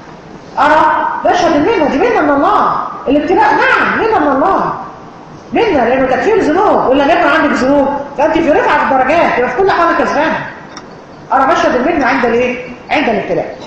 ارى مشهد المنه دي منه من الله الابتلاء نعم منه من الله منه لانه تكفير ذنوب ولا يكن عندك ذنوب فانت في رفعه في الدرجات يبقى في كل حاجه كسبانه ارى مشهد المنه عند الايه عند الابتلاء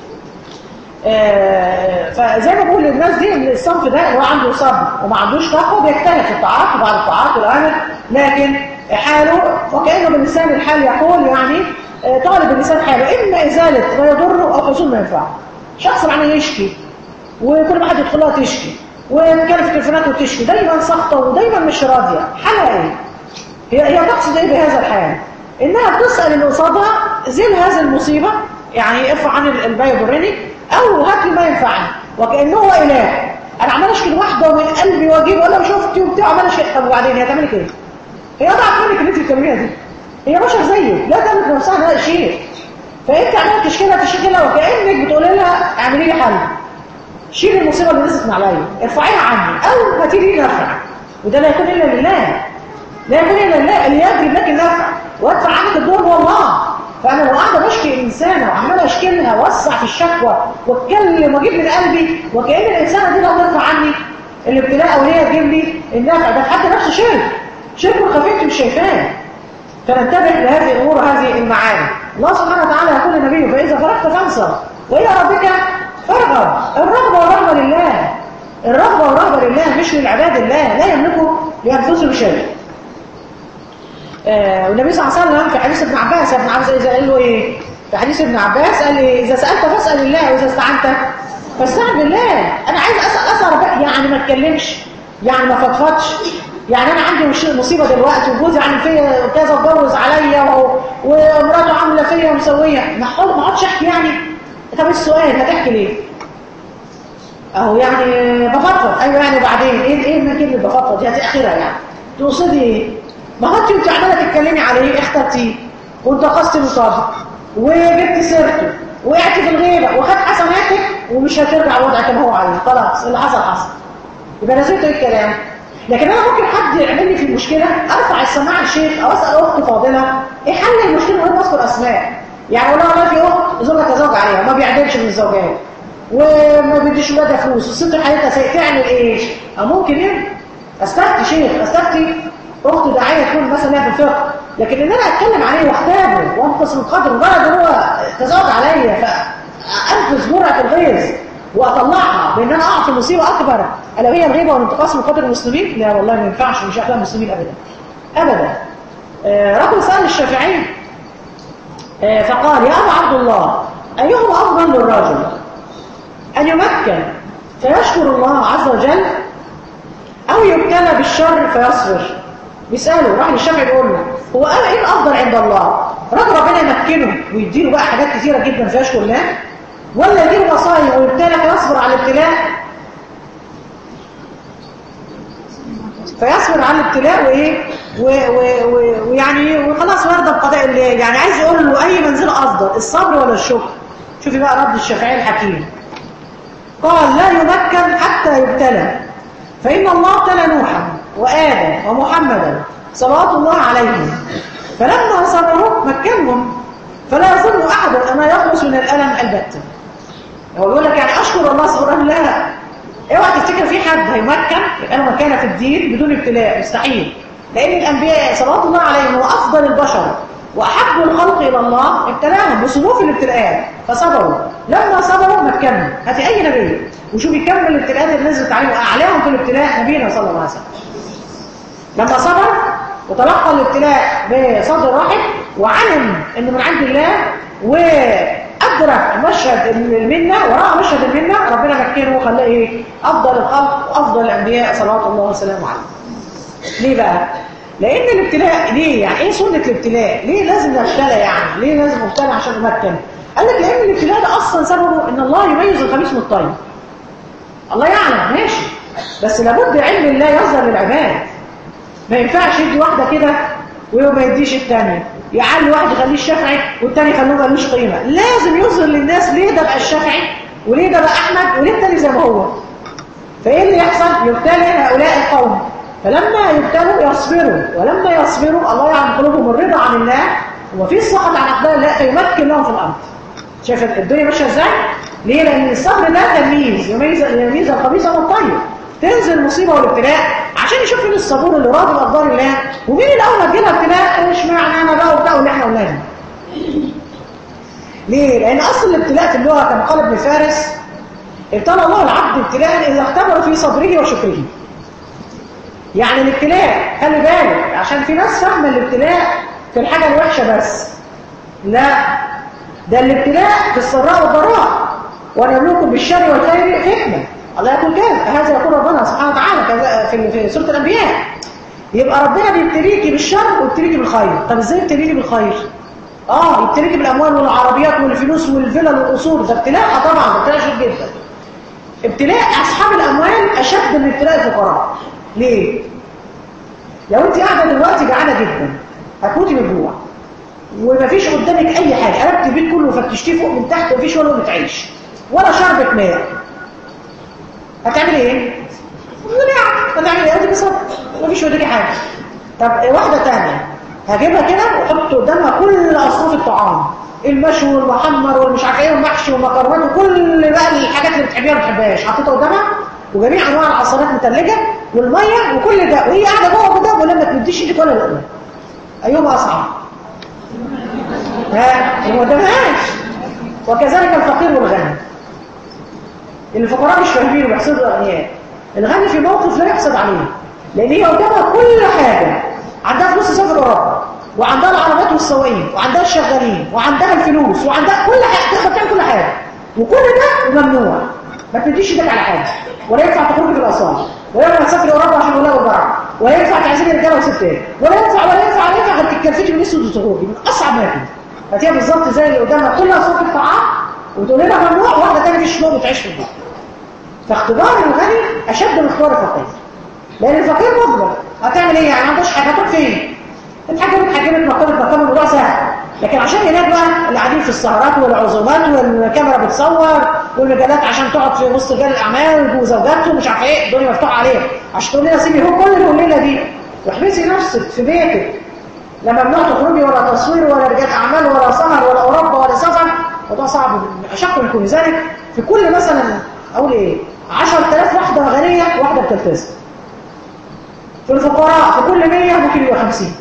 آه فزي ما بقول للناس دي الصنف ده اللي هو عنده صبر وما عندوش طاقه بيجتهد في الطاعات وبعد الطاعات والامر لكن حاله وكانه بلسان الحال يقول يعني آه طالب اللسان حاله اما ازاله ما يضره او حصول ما ينفعه شخص معناه يشكي وكل ما حد يدخلها تشكي وتكلم في التليفونات وتشكي دايما ساخطه ودايما مش راضيه حالها ايه هي هي تقصد ايه بهذا الحال انها بتسال اللي قصادها زين هذه المصيبه يعني ارفع عن البيع يضرني او هات لي ما ينفعني وكانه هو اله انا عمال اشكي واحده ومن قلبي واجيب ولا شفتي وبتاع عمال اشكي طب وبعدين هي تعملي كده هي ضعف منك اللي انت بتعمليها دي هي بشر زيك لا تملك نفسها انها شيء فانت عمال تشكيلها تشكيلها وكانك بتقول لها اعملي لي حل شيل المصيبه اللي نزلت عليا ارفعيها عني او هاتي لي نفع وده لا يكون الا لله لا يكون الا لله اللي يجري لك النفع وادفع عنك الدور هو الله فانا لو قاعده بشكي انسانه وعماله اشكي لها واوسع في الشكوى واتكلم واجيب من قلبي وكأن الانسانه دي لو ترفع عني الابتلاء او هي تجيب لي النفع ده حتى نفسه شرك شرك خفيف انت مش شايفاه فننتبه لهذه الامور وهذه المعاني الله سبحانه وتعالى يقول للنبي فاذا فرغت فانصر والى ربك فارغب الرغبه والرهبه لله الرغبه والرهبه لله مش للعباد الله لا يملكوا لانفسهم شيء آه والنبي صلى الله عليه وسلم في حديث ابن عباس ابن عباس اذا قال له ايه في حديث ابن عباس قال لي اذا سالت فاسال الله واذا استعنت فاستعن بالله انا عايز اسال اسال ربك يعني ما اتكلمش يعني ما فضفضش يعني انا عندي مش مصيبه دلوقتي وجوزي عامل فيا كذا واتجوز عليا ومراته عامله فيا ومسويه ما ما اقعدش احكي يعني طب السؤال هتحكي ليه اهو يعني بفضفض ايوه يعني وبعدين ايه ايه من كلمه بفضفض دي اخرها يعني تقصدي ايه ما هو انت عماله تتكلمي عليه اخترتيه وانتقصتي مصابك وجبت سيرته وقعت في الغيبه وخدت حسناتك ومش هترجع وضعك كما هو عليه خلاص اللي حصل حصل يبقى نسيت الكلام لكن انا ممكن حد يعمل لي في المشكله ارفع السماعه للشيخ او اسال اخت فاضله ايه حل المشكله وهو اذكر اسماء يعني اقول لها والله في اخت زوجها تزوج عليها ما بيعدلش من الزوجات وما بيديش ولادها فلوس والست حياتها سيئه تعمل ايه او ممكن ايه استفتي شيخ استفتي اخت داعيه تكون مثلا لها في الفقه لكن ان انا اتكلم عليه واختابه وانقص من قدره مجرد ان هو تزوج عليا فانفذ جرعه الغيظ واطلعها بان انا اقع في مصيبه اكبر الا وهي الغيبه والانتقاص من قدر المسلمين لا والله ما ينفعش مش اخلاق المسلمين ابدا ابدا آه رجل سال الشافعي آه فقال يا ابا عبد الله ايهما افضل للرجل ان يمكن فيشكر الله عز وجل او يبتلى بالشر فيصبر بيساله راح للشافعي بيقول له هو قال ايه الافضل عند الله راجل ربنا يمكنه ويديله بقى حاجات كثيره جدا فيشكر الله ولا يجيب مصايب ويبتلى فيصبر على الابتلاء فيصبر على الابتلاء وايه ويعني وخلاص ويرضى بقضاء الله يعني عايز يقول له اي منزله افضل الصبر ولا الشكر شوفي بقى رد الشافعي الحكيم قال لا يمكن حتى يبتلى فان الله ابتلى نوحا وادم ومحمدا صلوات الله عليهم فلما صبروا مكنهم فلا يظن احد ان يخلص من الالم البته هو بيقول لك يعني اشكر الله سبحانه لا اوعى تفتكر في حد هيمكن انا مكانه في الدين بدون ابتلاء مستحيل لان الانبياء صلوات الله عليهم هو افضل البشر واحب الخلق الى الله ابتلاهم بصنوف الابتلاءات فصبروا لما صبروا مكنوا هاتي اي نبي وشوفي كم الابتلاءات اللي نزلت عليهم اعلاهم في الابتلاء نبينا صلى الله عليه وسلم لما صبر وتلقى الابتلاء بصدر رحب وعلم انه من عند الله وادرك مشهد المنه وراى مشهد المنه ربنا مكنه وخلاه ايه افضل الخلق وافضل الانبياء صلوات الله وسلامه عليه ليه بقى لان الابتلاء ليه يعني ايه سنه الابتلاء ليه لازم نبتلى يعني ليه لازم نبتلى عشان نمكن قال لك لان الابتلاء ده اصلا سببه ان الله يميز الخبيث من الطيب الله يعلم ماشي بس لابد علم الله يظهر للعباد ما ينفعش يدي واحده كده وما يديش الثانيه يعلي واحد يخليه الشافعي والثاني يخليه ملوش قيمه لازم يظهر للناس ليه ده بقى الشافعي وليه ده بقى احمد وليه الثاني زي ما هو فايه اللي يحصل يبتلى هؤلاء القوم فلما يبتلوا يصبروا ولما يصبروا الله يعلم قلوبهم الرضا عن الله وفي السخط عن اقدار الله فيمكن لهم في الارض شايف الدنيا ماشيه ازاي ليه لان الصبر ده تمييز يميز يميز الخبيث من الطيب تنزل المصيبه والابتلاء عشان يشوف مين الصبور اللي راضي باقدار الله ومين الاول هتجيلها ابتلاء ايش معنى انا بقى وبتاع اللي احنا قلناه ليه لان اصل الابتلاء في اللغه كما قال ابن فارس ابتلى الله العبد ابتلاء اذا اختبر في صبره وشكره يعني الابتلاء خلي بالك عشان في ناس فاهمه الابتلاء في الحاجه الوحشه بس لا ده الابتلاء في السراء والضراء ونبلوكم بالشر والخير فتنه الله يقول كده هذا يقول ربنا سبحانه وتعالى كذا في في سوره الانبياء يبقى ربنا بيبتليكي بالشر ويبتليكي بالخير طب ازاي يبتليني بالخير اه يبتليكي بالاموال والعربيات والفلوس والفلل والقصور ده ابتلاء آه طبعا ده ابتلاء شديد جدا ابتلاء اصحاب الاموال اشد من ابتلاء الفقراء ليه لو انت قاعده دلوقتي جعانه جدا هتموتي من الجوع ومفيش قدامك اي حاجه قلبت البيت كله وفتشتيه فوق من تحت ومفيش ولا لقمه عيش ولا شربة ماء هتعمل ايه لا هتعمل ايه ادي بصبر مفيش قدامك حاجه طب واحده تانية هجيبها كده واحط قدامها كل اصناف الطعام المشوي والمحمر والمش عارف ايه والمحشي والمكرونات وكل بقى الحاجات اللي بتحبيها ما بتحبهاش حطيتها قدامها وجميع انواع العصارات متلجه والميه وكل ده وهي قاعده جوه كده ولما تمديش ايدك ولا لقمه ايهما اصعب ها ما قدامهاش وكذلك الفقير والغني الفقراء مش فاهمين وبيحسدوا الاغنياء الغني في موقف لا يحسد عليه لان هي قدامها كل حاجه عندها فلوس تسافر اوروبا وعندها العربيات والسواقين وعندها الشغالين وعندها الفلوس وعندها كل حاجه تقدر تعمل كل حاجه وكل ده ممنوع ما تديش ايدك على حاجه ولا ينفع تخرج في الاصابع ولا ينفع تسافر اوروبا عشان يلاقوا بعض ولا ينفع تعزمي رجاله وستات ولا ينفع ولا ينفع ولا ينفع تتكلفتي من اسود وتخرجي من اصعب ما يكون هتبقى بالظبط زي اللي قدامها كلها صوت الطعام وتقول لها ممنوع واحده ثانيه مش لقمه تعيش في البيت فاختبار الغني اشد من اختبار الفقير لان الفقير مجبر هتعمل ايه يعني ما عندوش حاجه هتروح فين اتحجبت حجبت مكان مكان الموضوع سهل لكن عشان هناك بقى اللي قاعدين في السهرات والعزومات والكاميرا بتصور والمجالات عشان تقعد في وسط رجال الاعمال وزوجاته ومش عارف ايه الدنيا مفتوحه عليها عشان تقول لنا سيبي هو كل الليله دي واحبسي نفسك في بيتك لا ممنوع تخرجي ولا تصوير ولا رجال اعمال ولا سهر ولا اوروبا ولا سفر موضوع صعب اشق من كل ذلك في كل مثلا اقول ايه 10000 واحده غنيه واحده بتلتزم في الفقراء في كل 100 ممكن يبقى 50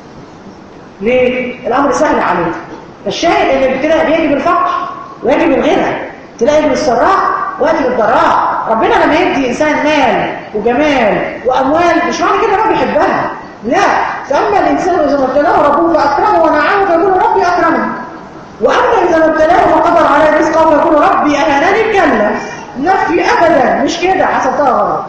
ليه؟ الأمر سهل عليه فالشاهد ان الابتلاء بيجي بالفقر ويجي بالغنى تلاقي بالسراء ويأتي بالضراء ربنا لما يدي إنسان مال وجمال وأموال مش معنى كده رب يحبها لا فأما الإنسان إذا ما ابتلاه ربه فأكرمه ونعمه فيقول ربي أكرمه وأما إذا ما ابتلاه فقدر عليه رزقه فيقول ربي أهانني كلا نفي أبدا مش كده حسبتها غلط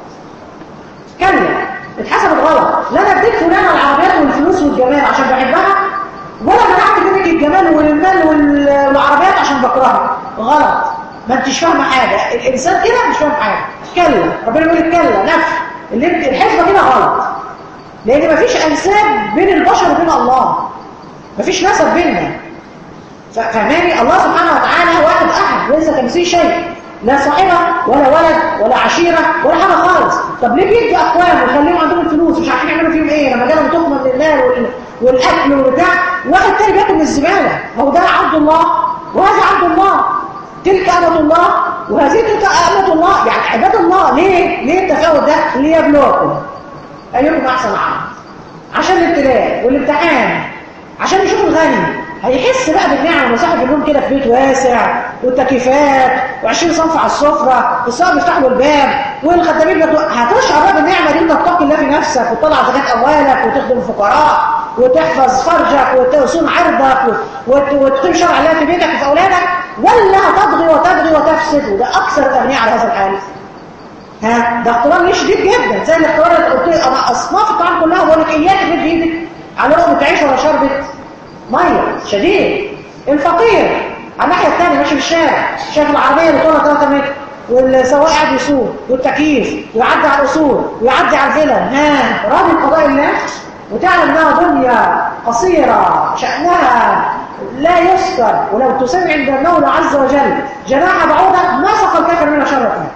كلا اتحسبت غلط لا انا اديت فلانه العربيات والفلوس والجمال عشان بحبها ولا منعت منك الجمال والمال والعربيات عشان بكرهها غلط ما انتش فاهمه حاجه الانسان كده مش فاهم حاجه كلا ربنا بيقول لك كلا نفي اللي الحسبه كده غلط لان مفيش انساب بين البشر وبين الله مفيش نسب بيننا فاهماني الله سبحانه وتعالى واحد احد ليس كمثله شيء لا صاحبة ولا ولد ولا عشيرة ولا حاجة خالص طب ليه بيدي أقوام ويخليهم عندهم الفلوس مش عارفين يعملوا فيهم إيه لما جالهم تخمة من المال وال... والأكل والبتاع واحد تاني بياكل من الزبالة هو ده عبد الله وهذا عبد الله تلك أمة الله وهذه تلك أمة الله يعني عباد الله ليه؟ ليه التفاوت ده؟ ليبلوكم أيكم أحسن عمل عشان الابتلاء والامتحان عشان يشوف الغني هيحس بقى بالنعم وصاحب النوم كده في بيت واسع والتكييفات و20 صنف على السفره والسواق بيفتح له الباب والخدامين هتشعر بقى بالنعمه دي انت تتقي الله في نفسك وتطلع زكاه اموالك وتخدم الفقراء وتحفظ فرجك وتصون عرضك وتقيم شرع الله في بيتك وفي اولادك ولا هتطغي وتبغي وتفسد وده اكثر الاغنياء على هذا الحال ها ده اختبار ليه شديد جدا زي الاختبار اللي قلت انا اصناف الطعام كلها بقول لك اياك تمد ايدك على لقمه عيش ولا شربت ميه شديد الفقير على الناحيه الثانيه ماشي في الشارع شايف العربيه اللي طولها 3 متر والسواق قاعد يسوق والتكييف ويعدي على الاصول ويعدي على الفلل ها راضي بقضاء الله وتعلم انها دنيا قصيره شانها لا يذكر ولو تسمع عند المولى عز وجل جناح بعوضه ما سقى الكافر منها شرفا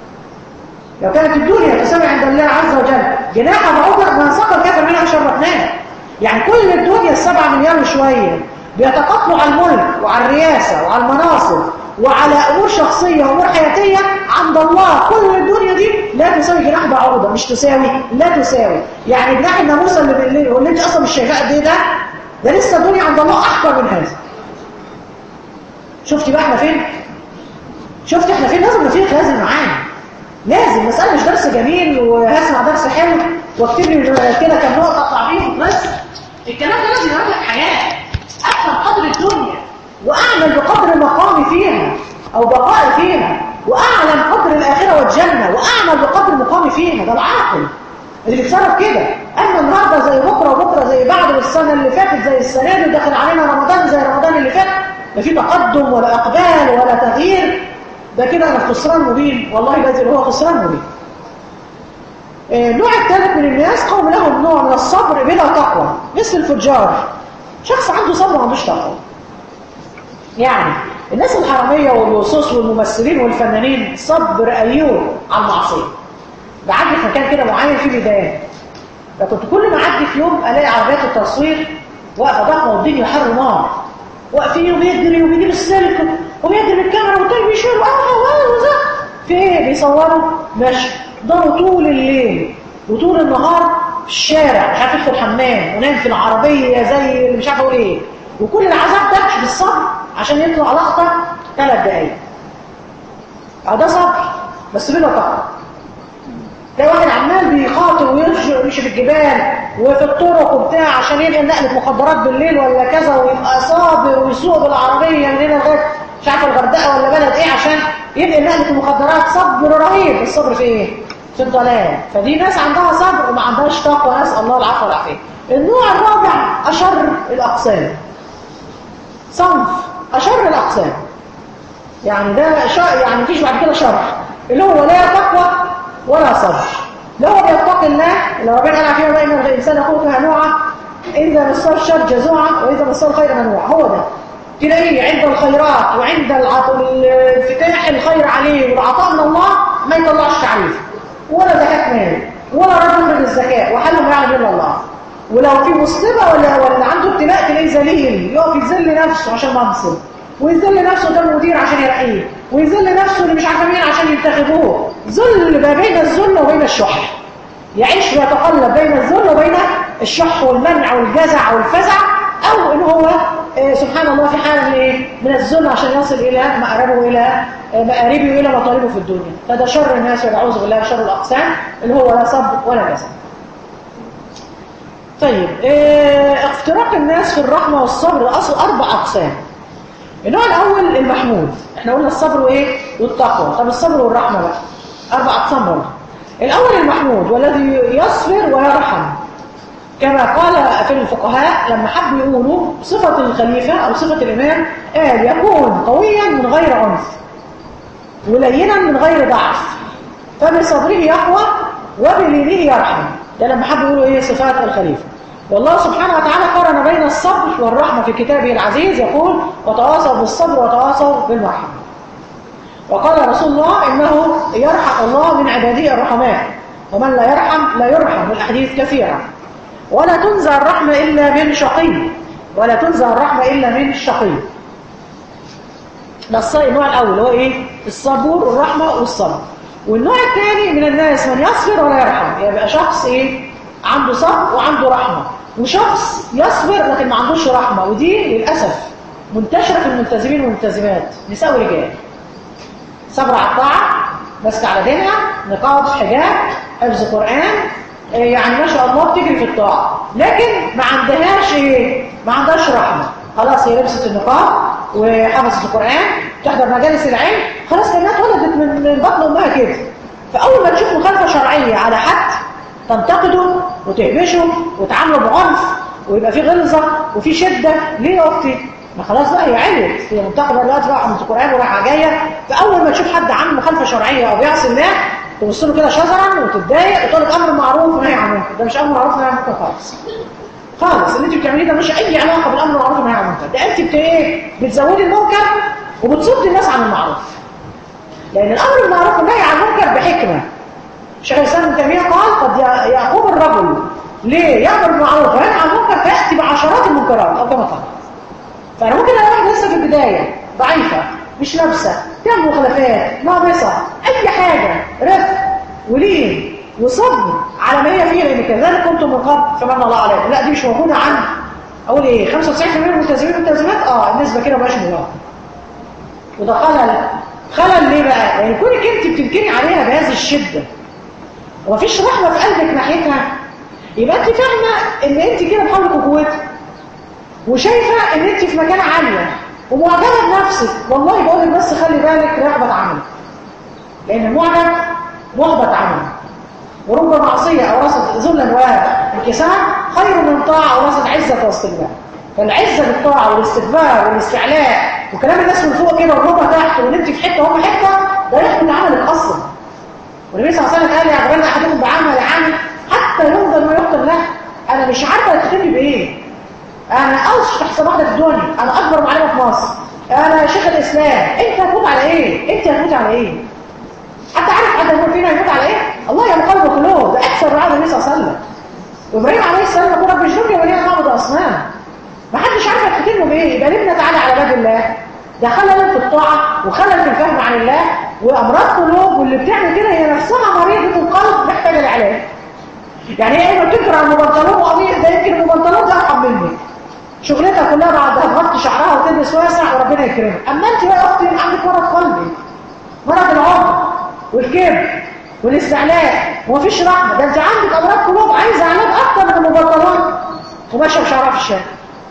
لو كانت الدنيا تسمع عند الله عز وجل جناح بعوضه ما سقى الكافر منها شرفناه يعني كل الدنيا السبعة مليار وشوية بيتقاطعوا على الملك وعلى الرياسة وعلى المناصب وعلى أمور شخصية وأمور حياتية عند الله كل الدنيا دي لا تساوي جناح بعوضة مش تساوي لا تساوي يعني جناح الناموسة اللي بالليل واللي انت أصلا مش شايفاه قد ايه ده ده لسه الدنيا عند الله أحقر من هذا شفتي بقى احنا فين؟ شفتي احنا فين؟ لازم نفيق لازم معانا لازم مسألة مش درس جميل وهسمع درس حلو واكتب لي كده كام نقطة اطلع بيهم بس الكلام ده لازم يبقى لك حياة أفهم قدر الدنيا وأعمل بقدر مقامي فيها أو بقائي فيها وأعلم قدر للآخرة والجنة وأعمل بقدر مقامي فيها ده العاقل اللي بيتصرف كده أما النهارده زي بكرة وبكرة زي بعد والسنة اللي فاتت زي السنة دي داخل علينا رمضان زي رمضان اللي فات لا في تقدم ولا إقبال ولا تغيير ده كده أنا خسران مبين والله ده هو خسران مبين النوع الثالث من الناس قوم لهم نوع من الصبر بلا تقوى مثل الفجار شخص عنده صبر وما عندوش تقوى يعني الناس الحرامية واللصوص والممثلين والفنانين صبر أيوب على المعصية بعدي في مكان كده معين فيه بدايات فكنت كل ما أعدي في يوم ألاقي عربيات التصوير واقفة ضخمة والدنيا حر نار واقفين وبيجري وبيجيب السلك وبيجري بالكاميرا والتاني بيشيل واه واه وزق في ايه بيصوروا ماشي ضلوا طول الليل وطول النهار في الشارع مش عارف يدخل حمام ونام في العربية زي اللي مش عارف اقول ايه وكل العذاب ده بالصبر عشان يطلع لقطة ثلاث دقايق اه ده صبر بس بلا طاقة ده واحد عمال بيخاطر ويمشي في الجبال وفي الطرق وبتاع عشان ينقل نقلة مخدرات بالليل ولا كذا ويبقى صابر ويسوق بالعربية من هنا لغاية مش عارف الغردقة ولا بلد ايه عشان ينقل نقلة المخدرات صبر رهيب الصبر في ايه؟ في الضلال فدي ناس عندها صبر وما عندهاش طاقة نسأل الله العفو والعافية النوع الرابع أشر الأقسام صنف أشر الأقسام يعني ده شر يعني مفيش بعد كده شر اللي هو لا تقوى ولا صبر لا هو بيتقي الله اللي ربنا قال فيها بقى ان الانسان خلق هنوعا اذا مسه الشر جزوعا واذا مسه الخير منوعا هو ده تلاقيه عند الخيرات وعند انفتاح الخير عليه والعطاء من الله ما يطلعش تعريف ولا زكاه مال ولا رجل من الزكاه وحل ما يعلم الا الله ولو في مصيبه ولا ولا عنده ابتلاء تلاقيه ذليل يقف يذل نفسه عشان منصب ويذل نفسه قدام المدير عشان يرقيه ويذل نفسه اللي مش عارفه مين عشان ينتخبوه ذل ما بين الذل وبين الشح يعيش ويتقلب بين الذل وبين الشح والمنع والجزع والفزع او ان هو سبحان الله في حال من ايه من الذل عشان يصل الى مقربه والى مقاربه والى مطالبه في الدنيا فده شر الناس والعوذ بالله شر الاقسام اللي هو لا صبر ولا جزع طيب اه افتراق الناس في الرحمه والصبر اصل اربع اقسام النوع الاول المحمود احنا قلنا الصبر وايه والتقوى طب الصبر والرحمه بقى اربع اقسام برضه الاول المحمود والذي يصبر ويرحم كما قال في الفقهاء لما حبوا يقولوا صفه الخليفه او صفه الامام قال يكون قويا من غير عنف ولينا من غير ضعف فبصبره يقوى وبلينه يرحم ده لما حبوا يقولوا ايه صفات الخليفه والله سبحانه وتعالى قارن بين الصبر والرحمة في كتابه العزيز يقول وتواصوا بالصبر وتواصوا بالرحمة وقال رسول الله إنه يرحم الله من عباده الرحماء ومن لا يرحم لا يرحم الأحاديث كثيرة ولا تنزع الرحمة إلا من شقي ولا تنزع الرحمة إلا من شقي ده النوع الأول هو إيه الصبر والرحمة والصبر والنوع الثاني من الناس من يصبر ولا يرحم يبقى شخص إيه عنده صبر وعنده رحمة وشخص يصبر لكن ما عندوش رحمة ودي للأسف منتشرة في الملتزمين والملتزمات نساء ورجال صبر على الطاعة ماسكة على دينها نقاط حجاب حفظ قرآن يعني ما شاء الله بتجري في الطاعة لكن ما عندهاش ايه ما عندهاش رحمة خلاص هي لبست النقاب وحفظت القرآن تحضر مجالس العلم خلاص كانت ولدت من بطن امها كده فاول ما تشوف مخالفة شرعية على حد تنتقده وتهبشه وتعامله بعنف ويبقى في غلظة وفي شدة ليه يا اختي ما خلاص بقى هي علت هي منتقده دلوقتي راح من القران ورايحه جايه فاول ما تشوف حد عامل مخالفه شرعيه او بيعصي الله تبص له كده شزرا وتتضايق وتقول لك امر معروف ونهي عن منكر ده مش امر معروف ونهي عن منكر خالص خالص اللي انت بتعمليه ده مش اي علاقه بالامر المعروف ونهي عن منكر ده انت بت ايه بتزودي المنكر وبتصدي الناس عن المعروف لان الامر المعروف والنهي عن المنكر بحكمه شيخ الاسلام ابن تيميه قال قد يقوم الرجل ليه يامر بالمعروف وينهى عن المنكر فياتي بعشرات المنكرات او كما قال فانا ممكن الاقي واحده لسه في البدايه ضعيفه مش لابسه تعمل مخالفات ناقصه اي حاجه رفق ولين وصبر على ما هي فيه لان كذلك كنتم من قبل فمن الله عليكم لا دي مش موجوده عندي اقول ايه 95% من الملتزمين والملتزمات اه النسبه كده مبقاش موجوده وده خلل خلل ليه بقى؟ يعني كونك انت بتنكري عليها بهذه الشده ومفيش رحمه في قلبك ناحيتها يبقى انت فاهمه ان انت كده بحولك وقوتك وشايفه ان انت في مكانه عاليه ومعجبه بنفسك والله بقول لك بس خلي بالك رغبه عملك لان المعجب محبط عنه ورب معصية أورثت ذلا وانكسار خير من طاعة أورثت عزة واستكبار فالعزة بالطاعة والاستكبار والاستعلاء وكلام الناس من فوق كده والربع تحت وان انت في حتة وهم حتة ده يحكم عملك أصلا والنبي صلى الله عليه وسلم قال يعجبنا أحدكم بعمل عمل حتى ينظر ما يقتل له أنا مش عارفة تختمي بإيه أنا أوسط أحسن واحدة في الدنيا أنا أكبر معلمة في مصر أنا شيخ الإسلام أنت هتموت على إيه؟ أنت هتموت على إيه؟ حتى عارف حد يقول فينا يموت على ايه الله يا مقلب قلوب ده اكثر رعاة النبي صلى الله عليه وسلم وابراهيم عليه السلام يقول رب اشركني ولي معبد اصنام ما حدش عارف يختمه بايه يبقى ليه تعالى على باب الله ده خلل في الطاعه وخلل في الفهم عن الله وامراض قلوب واللي بتعمل كده هي نفسها مريضه القلب محتاجه لعلاج يعني هي ايه بتكره على المبنطلون وقميص ده يمكن المبنطلون ده ارحم مني شغلتها كلها بعد هتغطي شعرها وتلبس واسع وربنا يكرمها اما انت بقى اختي عندك مرض قلبي مرض العمر والكبر والاستعلاء ومفيش رحمه ده انت عندك امراض قلوب عايزه علاج اكتر من المبطلات وماشيه بشعرها في الشارع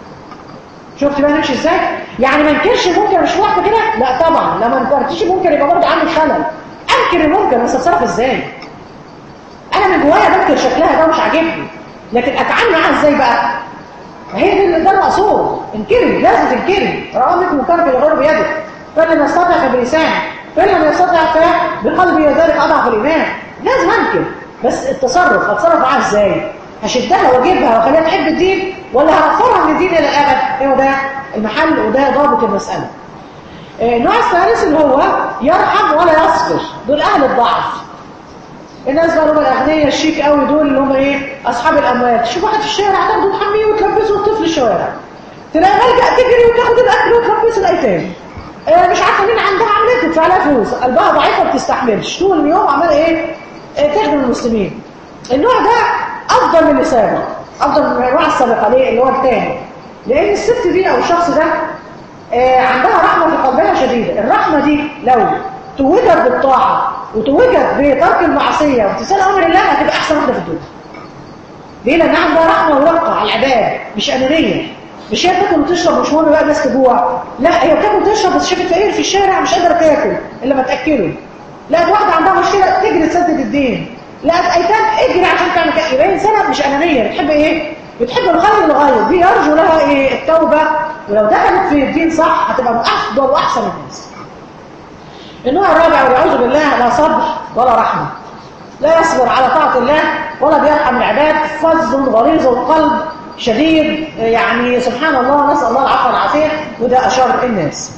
شفت بقى نمشي ازاي يعني ما انكرش المنكر مش واحده كده لا طبعا لما انكرتيش المنكر يبقى برضه عندك خلل انكر المنكر بس اتصرف ازاي انا من جوايا بنكر شكلها ده مش عاجبني لكن اتعامل معاها ازاي بقى هي دي ده المقصود انكري لازم تنكري رغم منكر في الغير بيدك فلن يستطع بلسانه فلن يستطع بقلبي وذلك اضعف الايمان لازم انكر بس التصرف هتصرف معاها ازاي هشدها واجيبها واخليها تحب الدين ولا هرفعها من الدين الى الابد هو ده المحل وده ضابط المساله النوع الثالث اللي هو يرحم ولا يصبر دول اهل الضعف الناس بقى اللي هم الاغنياء الشيك قوي دول اللي هم ايه اصحاب الاموال تشوف واحد في الشارع تاخده تحميه وتلبسه الطفل الشوارع تلاقي ملجأ تجري وتاخد الاكل وتلبسه الايتام آه مش عارفه مين عندها عمليه تدفع لها فلوس قلبها ضعيفه ما بتستحملش طول اليوم عماله ايه آه تخدم المسلمين النوع ده افضل من اللي سابق افضل من الانواع السابقه ليه اللي هو الثاني لان الست دي او الشخص ده آه عندها رحمه في قلبها شديده الرحمه دي لو توجد بالطاعه وتوجد بترك المعصيه وامتثال امر الله هتبقى احسن واحده في الدنيا ليه لان عندها رحمه ورقه على العباد مش انانيه مش هي بتاكل وتشرب مش مهم بقى الناس تجوع لا هي بتاكل وتشرب بس شافت فقير في الشارع مش قادره تاكل الا ما تاكله لقت واحده عندها مشكله تجري تسدد الدين لقت ايتام اجري عشان تعمل كده يبقى انسانه مش انانيه بتحب ايه بتحب الخير للغير دي يرجو لها ايه التوبه ولو دخلت في الدين صح هتبقى من افضل واحسن الناس النوع الرابع والعياذ بالله لا صبر ولا رحمه لا يصبر على طاعه الله ولا بيرحم العباد فظ غليظ القلب شديد يعني سبحان الله نسأل الله العفو والعافية وده أشر الناس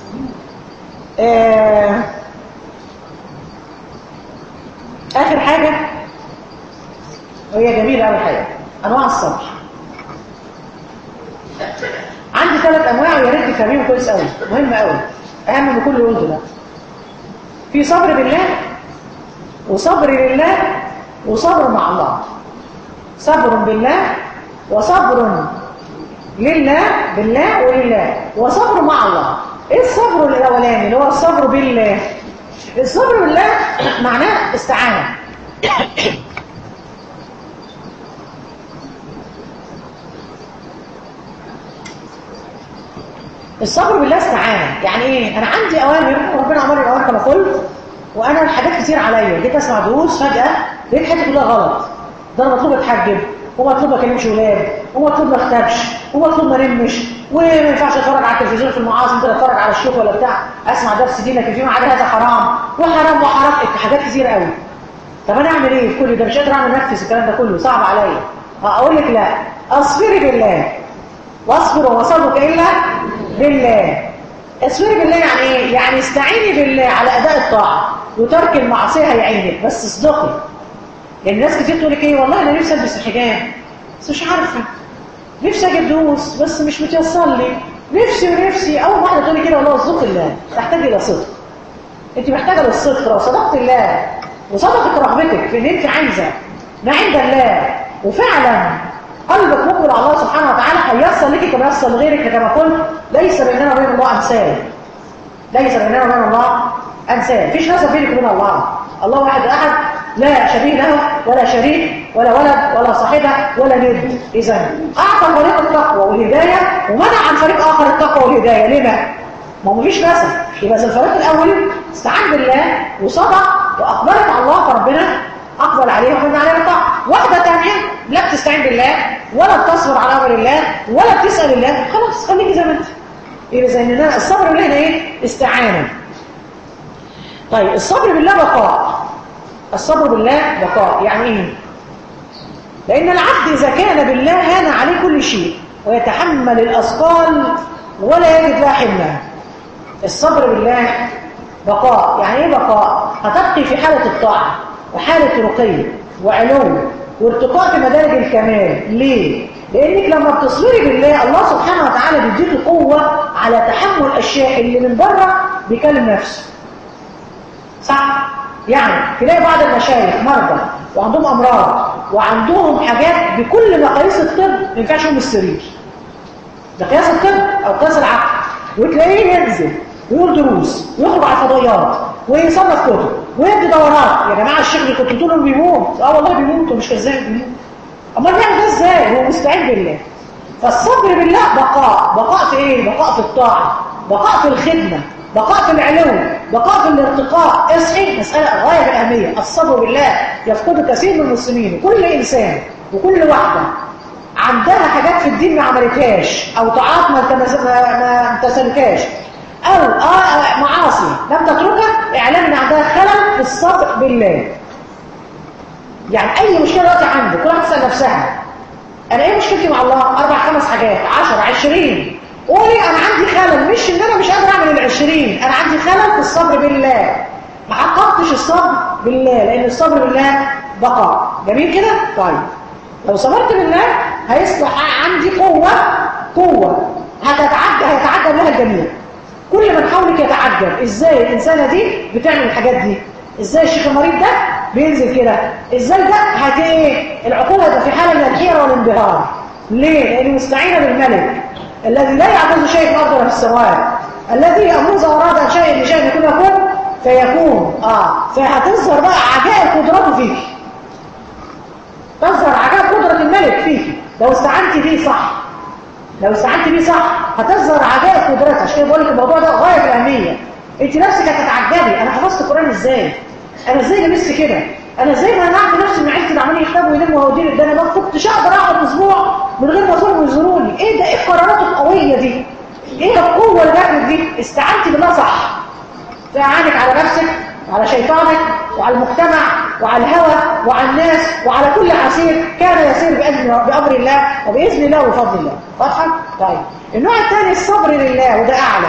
آه آخر حاجة وهي جميلة أول حاجة أنواع الصبر عندي ثلاث أنواع ويا ريت تفهميهم كويس قوي مهم قوي أهم من كل اللي قلته ده في صبر بالله وصبر لله وصبر مع الله صبر بالله وصبر لله بالله ولله وصبر مع الله ايه الصبر الاولاني اللي هو الصبر بالله الصبر بالله معناه استعانه الصبر بالله استعانه يعني ايه انا عندي اوامر ربنا امرني اوامر كما قلت وانا الحاجات كتير عليا جيت اسمع دروس فجاه لقيت حاجه كلها غلط ده انا مطلوب اتحجب ومطلوب ما اكلمش ولاد ومطلوب ما اختبش ومطلوب ما نمش وما ينفعش اتفرج على التلفزيون في المعاصي انت اتفرج على الشيخ ولا بتاع اسمع درس دين لكن فيما عدا هذا حرام وحرام وحرام حاجات كتير قوي طب انا اعمل ايه في كل ده مش قادر اعمل نفس الكلام ده كله صعب عليا اقول لك لا اصبري بالله واصبر وما صبرك الا بالله اصبري بالله يعني ايه يعني استعيني بالله على اداء الطاعه وترك المعصيه هيعينك بس اصدقي لان الناس كتير تقول لك ايه والله انا نفسي البس الحجاب بس مش عارفه نفسي اجيب دروس بس مش متيسر لي نفسي ونفسي اول واحده تقول لي كده والله صدق الله تحتاج الى صدق انت محتاجه للصدق لو صدقت الله وصدقت رغبتك في ان انت عايزه ما عند الله وفعلا قلبك مقبل على الله سبحانه وتعالى هيصل لك كما يصل لغيرك كما قلت ليس بيننا وبين الله امثال ليس بيننا وبين الله امثال مفيش نسب بينك وبين الله الله واحد احد لا شبيه له ولا شريك ولا ولد ولا صاحبه ولا ند اذا اعطى فريق التقوى والهدايه ومنع عن فريق اخر التقوى والهدايه ليه بقى ما هو مفيش نسب يبقى الفريق الاول استعان بالله وصدق واقبلت على الله فربنا اقبل عليها ومن عليها الطاعه واحده ثانيه لا بتستعين بالله ولا بتصبر على امر الله ولا بتسال الله خلاص خليكي زي ما انت يبقى زي ان الصبر بالله هنا ايه استعانه طيب الصبر بالله بقاء الصبر بالله بقاء يعني ايه لان العبد اذا كان بالله هان عليه كل شيء ويتحمل الاثقال ولا يجد لها حملها الصبر بالله بقاء يعني ايه بقاء هتبقي في حاله الطاعه وحاله رقي وعلو وارتقاء في مدارج الكمال ليه لانك لما بتصبري بالله الله سبحانه وتعالى بيديكي قوه على تحمل الاشياء اللي من بره بيكلم نفسه صح يعني تلاقي بعض المشايخ مرضى وعندهم امراض وعندهم حاجات بكل مقاييس الطب ما ينفعش يقوم السرير ده قياس الطب او قياس العقل وتلاقيه ينزل ويقول دروس ويخرج على الفضائيات ويصنف كتب ويدي دورات يا جماعه الشيخ اللي كنت بتقولوا بيموت اه والله بيموت ومش كذاب بيموت امال بيعمل ده ازاي هو مستعين بالله فالصبر بالله بقاء بقاء في ايه بقاء في الطاعه بقاء في الخدمه بقاء في العلو بقاء في الارتقاء اصحي مساله غايه بالاهميه الصبر بالله يفقد كثير من المسلمين كل انسان وكل واحده عندها حاجات في الدين ما عملتهاش او طاعات ما ما امتثلتهاش او آه معاصي لم تتركها اعلام ان عندها خلل في الصبر بالله يعني اي مشكله دلوقتي عندك كل واحده تسال نفسها انا ايه مشكلتي مع الله اربع خمس حاجات 10 20 قولي انا عندي خلل مش ان انا مش قادر اعمل ال20 انا عندي خلل في الصبر بالله ما حققتش الصبر بالله لان الصبر بالله بقاء جميل كده طيب لو صبرت بالله هيصبح عندي قوه قوه هتتعدى هيتعجب لها الجميع كل من حولك يتعجب ازاي الانسانه دي بتعمل الحاجات دي ازاي الشيخ المريض ده بينزل كده ازاي ده هت ايه العقول هتبقى في حاله من الحيره والانبهار ليه لان مستعينه بالملك الذي لا يعبد شيء في الارض ولا في السماوات الذي امر اراد ان شيء لشيء يكون يكون فيكون اه فهتظهر بقى عجائب قدراته فيك تظهر عجائب قدره الملك فيك لو استعنتي بيه صح لو استعنتي بيه صح هتظهر عجائب قدرتها عشان كده بقول لك الموضوع ده غايه في الاهميه انت نفسك هتتعجبي انا حفظت القران ازاي انا ازاي لبست كده انا ازاي ما انا عارف نفسي ان عيلتي عمالين يكتبوا ويلموا وهودين ده انا ما كنتش اقدر اقعد اسبوع من غير ما اصورهم ويزوروني ايه ده ايه القرارات القويه دي ايه القوه اللي جات دي استعنتي بالله صح تعانك على نفسك وعلى شيطانك وعلى المجتمع وعلى الهوى وعلى الناس وعلى كل عسير كان يسير بأذن بأمر الله وبإذن الله وفضل الله واضحة؟ طيب النوع الثاني الصبر لله وده أعلى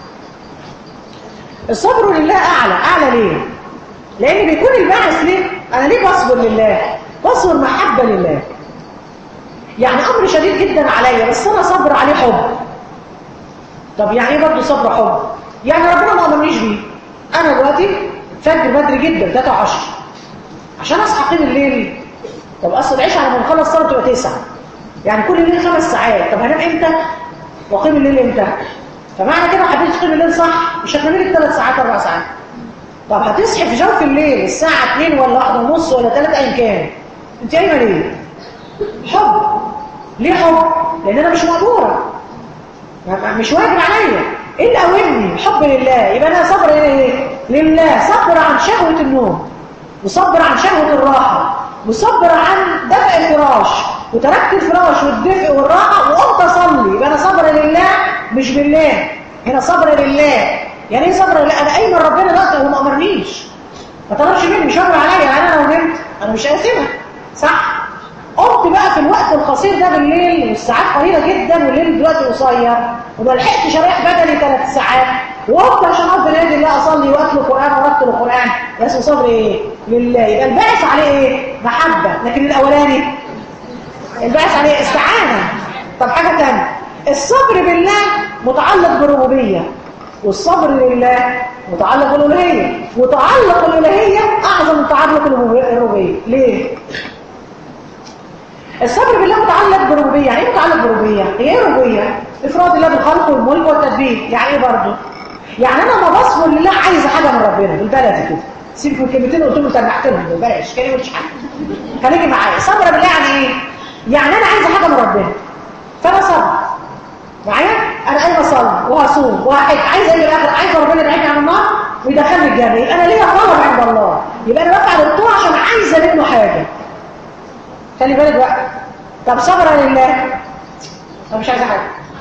الصبر لله أعلى أعلى ليه؟ لأن بيكون الباعث ليه؟ أنا ليه بصبر لله؟ بصبر محبة لله يعني أمر شديد جدا عليا بس أنا صبر عليه حب طب يعني ايه برضه صبر حب؟ يعني ربنا ما أمرنيش بيه أنا دلوقتي فجر بدري جدا 13 عشان أصحى قيم الليل طب أصل العيش على ما نخلص صلاة تبقى 9 يعني كل ليل خمس ساعات طب هنام إمتى؟ وقيم الليل إمتى؟ فمعنى كده حبيت تقيم الليل صح مش هتنامي لك 3 ساعات 4 ساعات طب هتصحي في جوف الليل الساعة 2 ولا 1 ونص ولا 3 أيا كان أنت قايمة ليه؟ حب ليه حب؟ لأن أنا مش مأمورة مش واجب عليا ايه اللي قومني حب لله يبقى انا صبر ايه لله صبر عن شهوة النوم وصبر عن شهوة الراحة وصبر عن دفء الفراش وتركت الفراش والدفء والراحة وقمت اصلي يبقى انا صبر لله مش بالله هنا صبر لله يعني ايه صبر لله انا قايمه ربنا دلوقتي هو ما امرنيش ما طلبش مني مش امر عليا يعني انا لو نمت انا مش قاسمه صح قمت بقى في الوقت القصير ده بالليل والساعات قليله جدا والليل دلوقتي قصير وما لحقتش اريح بدني ثلاث ساعات وقمت عشان افضل يد الله اصلي واتلو القران وارتل القران ده اسمه صبر ايه؟ لله يبقى الباعث عليه ايه؟ محبه لكن الاولاني الباعث عليه استعانه طب حاجه ثانيه الصبر بالله متعلق بالربوبيه والصبر لله متعلق بالالوهيه وتعلق الالوهيه اعظم من تعلق الربوبيه ليه؟ الصبر بالله متعلق بالربوبيه يعني ايه متعلق بالربوبيه هي ايه ربوبيه افراد الله بالخلق والملك والتدبير يعني ايه برضه يعني انا ما بصبر لله عايز حاجه من ربنا بالبلدي كده سيبك من الكلمتين قلت له تنحتهم بلاش كلمه مش حاجه خليكي معايا صبر بالله يعني ايه يعني انا عايز حاجه من ربنا فانا صبر معايا انا قايمه اصلي وهصوم وهحج عايز ايه الاخر عايز ربنا يبعدني عن النار ويدخلني الجنه يبقى انا ليا طلب عند الله يبقى انا بفعل الطاعه عشان عايزه منه حاجه خلي بالك بقى طب صبرا لله انا مش عايزه حاجه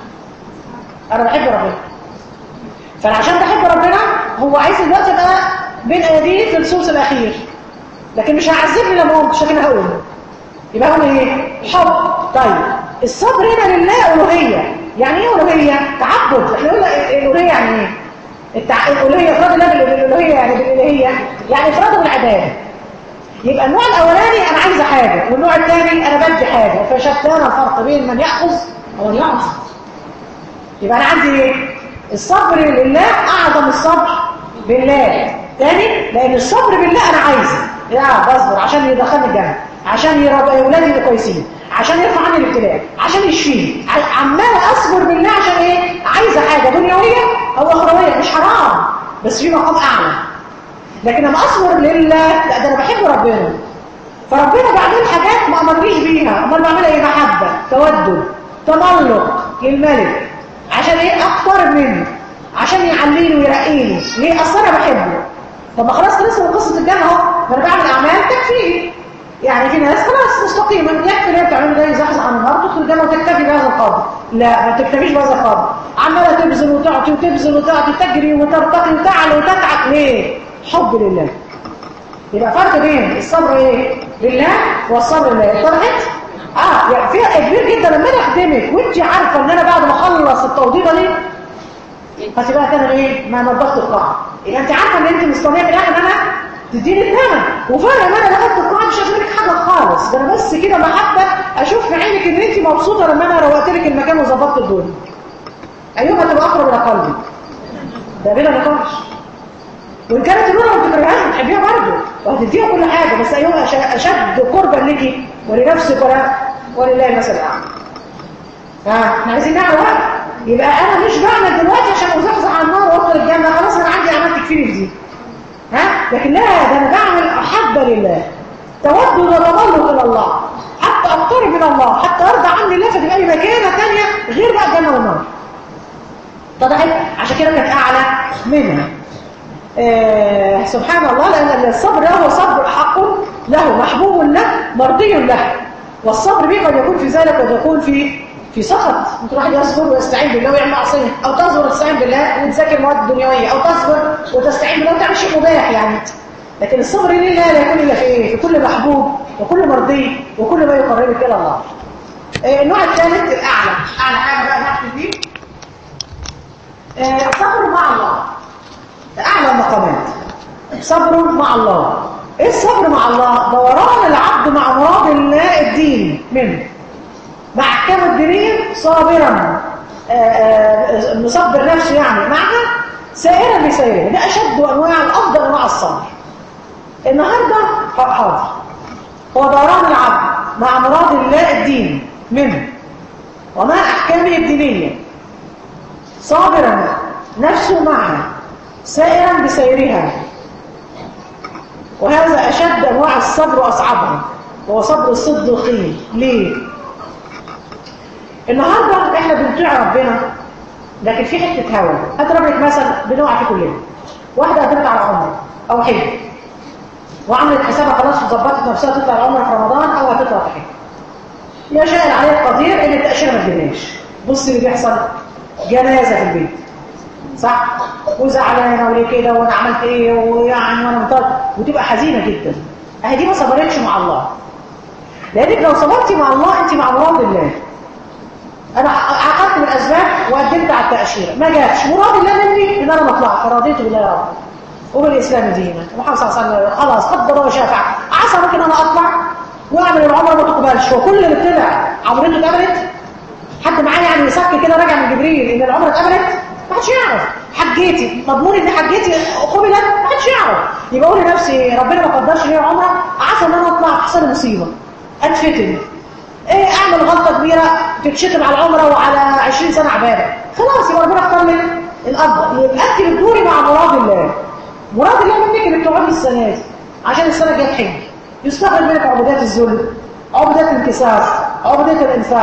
انا بحب ربنا فانا عشان بحب ربنا هو عايز الوقت ابقى بين ايديه في الثلث الاخير لكن مش هعذبني لما قمت عشان كده هقول يبقى هو ايه حب طيب الصبر هنا لله الوهيه يعني ايه الوهيه تعبد احنا قلنا الالوهيه يعني ايه التع... الالوهيه افراد الله بالالوهيه يعني بالالوهيه يعني افراد بالعباده يبقى النوع الاولاني انا عايزه حاجه والنوع الثاني انا بدي حاجه فشتان الفرق بين من ياخذ ومن يعطي يبقى انا عندي ايه الصبر لله اعظم الصبر بالله تاني لان الصبر بالله انا عايزه لا بصبر عشان يدخلني الجنه عشان يربى اولادي يبقوا كويسين عشان يرفع عني الابتلاء عشان يشفيني عمال اصبر بالله عشان ايه عايزه حاجه دنيويه او اخرويه مش حرام بس في مقام اعلى لكن لما اصبر لله لا ده انا بحب ربنا فربنا بعمل حاجات ما امرنيش بيها امال بعملها ايه محبه تودد تملق للملك عشان ايه اقترب منه عشان يعليني ويرقيني ليه اصل انا بحبه طب ما خلاص خلصنا من قصه الجنه اهو ما انا بعمل اعمال تكفيني يعني في ناس خلاص مستقيمه يكفي اللي هي بتعمله ده يزحزح عن النار تدخل الجنه وتكتفي بهذا القدر لا ما تكتفيش بهذا القدر عماله تبذل وتعطي وتبذل وتعطي تجري وترتقي وتعلى وتتعب ليه حب لله يبقى فرق بين الصبر ايه لله والصبر لله اتضحت اه يعني فيها كبير جدا لما انا اخدمك وانت عارفه ان انا بعد ما اخلص التوضيبه دي هتبقى كده ايه ما نضفت القاعه يبقى انت عارفه ان انت مستنيه في الاخر ان انا تديني الثمن وفعلا ما انا دخلت القاعه مش هجيب لك حاجه خالص ده انا بس كده محبه اشوف في عينك ان انت مبسوطه لما انا روقت لك المكان وظبطت الدنيا ايوه تبقى اقرب الى قلبي ده بلا نقاش وان كانت الأولى ما بتكرههاش بتحبيها برضه وهتديها كل حاجه بس ايوه اشد قربا لك ولنفسك ولا ولله المثل الاعلى ها احنا عايزين نعمل بقى يبقى انا مش بعمل دلوقتي عشان ازحزح على النار وادخل الجنه خلاص انا عندي اعمال تكفيني في دي ها لكن لا ده انا بعمل احب لله تودد وتملق الى الله حتى اقترب من الله حتى ارضى عني الله فتبقى لي مكانه ثانيه غير بقى الجنه والنار اتضحت عشان كده كانت اعلى منها آه سبحان الله لأن الصبر له صبر حق له محبوب له مرضي له والصبر به قد يكون في ذلك قد يكون في في سخط ممكن واحد يصبر ويستعين بالله ويعمل معصيه او تصبر وتستعين بالله وتذاكر مواد دنيويه او تصبر وتستعين بالله وتعمل شيء مباح يعني لكن الصبر لله لا يكون الا في ايه في كل محبوب وكل مرضي وكل ما يقربك الى الله آه النوع الثالث الاعلى اعلى حاجه بقى نحكي فيه آه الصبر مع الله أعلى المقامات صبر مع الله إيه الصبر مع الله؟ دوران العبد مع مراد الله الدين منه مع أحكام الدينية صابرا مصبر نفسه يعني معها سائرا بسائره ده أشد أنواع الأفضل أنواع الصبر النهاردة حاضر هو دوران العبد مع مراد الله الدين منه ومع أحكامه الدينية صابرا نفسه معها سائرا بسيرها وهذا أشد أنواع الصبر وأصعبها وهو صبر الصديقين ليه؟ النهاردة احنا بنطيع ربنا لكن في حتة هوا هضرب لك مثل بنوع في كلنا واحدة هتطلع على عمره أو حج وعملت حسابها خلاص وظبطت نفسها تطلع العمره في رمضان أو هتطلع في حج يا شاء عليه القدير ان التأشيرة ما تجيبهاش بص اللي بيحصل جنازة في البيت صح وزعلانه وليه كده وانا عملت ايه ويعني وانا مطلع وتبقى حزينه جدا اهي دي ما صبرتش مع الله لانك لو صبرتي مع الله انت مع مراد الله انا عقدت من الاسباب وقدمت على التاشيره ما جاتش مراد الله مني ان انا ما اطلعش فرضيت بالله يا رب وبالاسلام دينا محمد صلى الله عليه وسلم خلاص قدر الله وشافع عسى ممكن انا اطلع واعمل العمره ما تقبلش وكل اللي طلع عمرته اتقبلت حد معايا يعني يصكي كده راجع من جبريل ان العمره اتقبلت ما حدش يعرف حجيتي مضمون ان حجيتي قبلت ما حدش يعرف يبقى اقول لنفسي ربنا ما قدرش لي عمره عسى ان انا اطلع احسن مصيبه اتفتن ايه اعمل غلطه كبيره تتشتم على العمره وعلى 20 سنه عباده خلاص يبقى ربنا اختار لي الافضل يبقى انت بتدوري مع مراد الله مراد الله منك انك تقعدي السنه دي عشان السنه الجايه تحج يستقبل منك عبودات الذل عبودات الانكسار عبودات الانفاق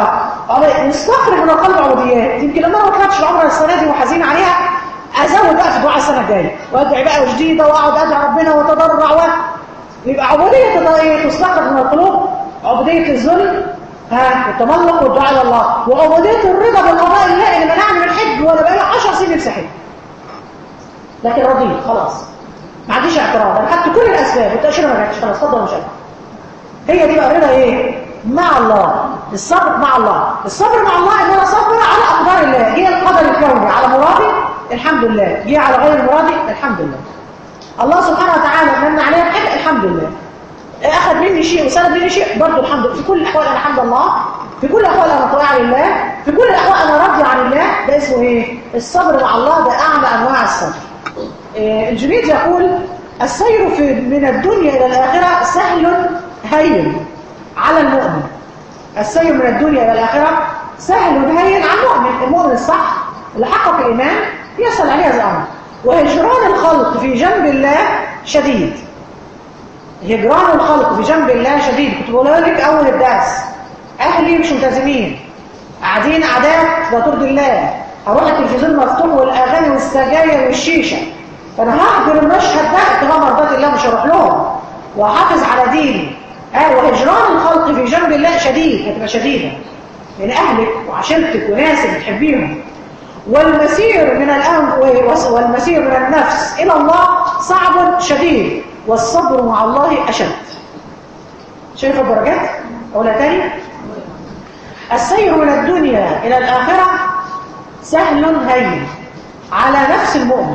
نستخرج من القلب عبوديات يمكن لما ما طلعتش العمره السنه دي وحزين عليها ازود بقى في الدعاء السنه الجايه وادعي بقى جديده واقعد ادعي ربنا واتضرع و يبقى عبوديه تستخرج من القلوب عبوديه الذل ها والتملق والدعاء الى الله وعبوديه الرضا بالقضاء الله اللي منعني من الحج وانا بقالي 10 سنين نفسي حج لكن رضيت خلاص ما عنديش اعتراض انا خدت كل الاسباب والتاشيره ما جاتش خلاص اتفضل مش هي دي بقى الرضا ايه مع الله الصبر مع الله الصبر مع الله ان انا صبر على اقدار الله جه القدر الكوني على مرادي الحمد لله جه على غير مرادي الحمد لله الله سبحانه وتعالى من عليها الحج الحمد لله اخذ مني شيء وسند مني شيء برضه الحمد لله في كل الاحوال انا الحمد الله في كل الاحوال انا طايعه لله في كل الاحوال انا راضيه عن الله ده اسمه ايه الصبر مع الله ده اعلى انواع الصبر إيه الجنيد يقول السير في من الدنيا الى الاخره سهل هين على المؤمن السير من الدنيا الى الاخره سهل هين على المؤمن المؤمن الصح اللي حقق الايمان يصل عليه هذا الامر وهجران الخلق في جنب الله شديد هجران الخلق في جنب الله شديد كنت بقول لك اول الدرس اهلي مش ملتزمين قاعدين عادات لا ترضي الله هروح التلفزيون مفتوح والاغاني والسجاير والشيشه فانا هحضر المشهد ده كمان مرضات الله مش هروح لهم واحافظ على ديني قال وهجران الخلق في جنب الله شديد هتبقى شديده من اهلك وعشيرتك وناسك بتحبيهم والمسير من الأن والمسير من النفس إلى الله صعب شديد والصبر مع الله أشد شايف الدرجات؟ أولا تاني السير من الدنيا إلى الآخرة سهل هين على نفس المؤمن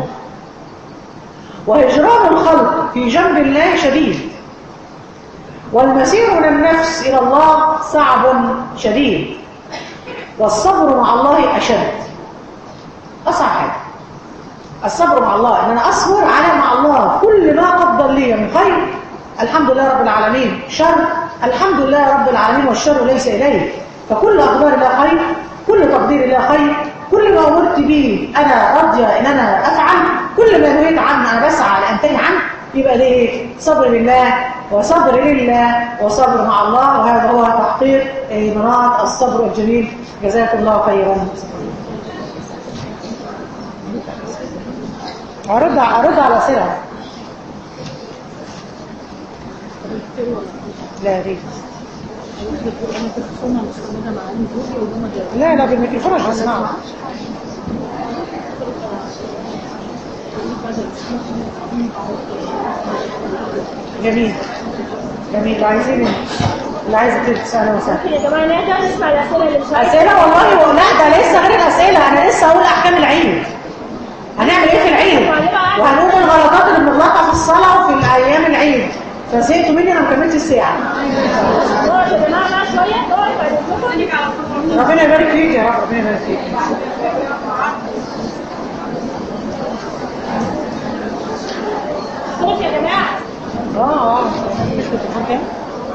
وهجران الخلق في جنب الله شديد والمسير من النفس إلى الله صعب شديد والصبر مع الله أشد أصعب حاجة الصبر مع الله إن أنا أصبر على مع الله كل ما قدر لي من خير الحمد لله رب العالمين شر الحمد لله رب العالمين والشر ليس إليه فكل أقدار الله خير كل تقدير الله خير كل ما أمرت به أنا راضية إن أنا أفعل كل ما نهيت عنه أنا بسعى لأنتهي عنه يبقى ليه صبر لله وصبر لله وصبر مع الله وهذا هو تحقيق مناط الصبر الجميل جزاكم الله خيرا أرد أرد على سرعة لا ريت لا لا بالميكروفون مش هسمعه جميل جميل عايزين اللي عايزه تسال وسهلا يا جماعه نقدر نسمع الاسئله اللي مش اسئله والله لا ده لسه غير الاسئله انا لسه هقول احكام العيد هنعمل ايه في العيد وهنقول الغلطات اللي بنغلطها في الصلاه وفي الايام العيد فزهقتوا مني انا ما كملتش الساعه اقعد يا جماعه بقى شويه اقعد بعد اذنكم ربنا يبارك فيك يا رب ربنا يبارك فيك صوت يا جماعه اه اه مش بتفهم كام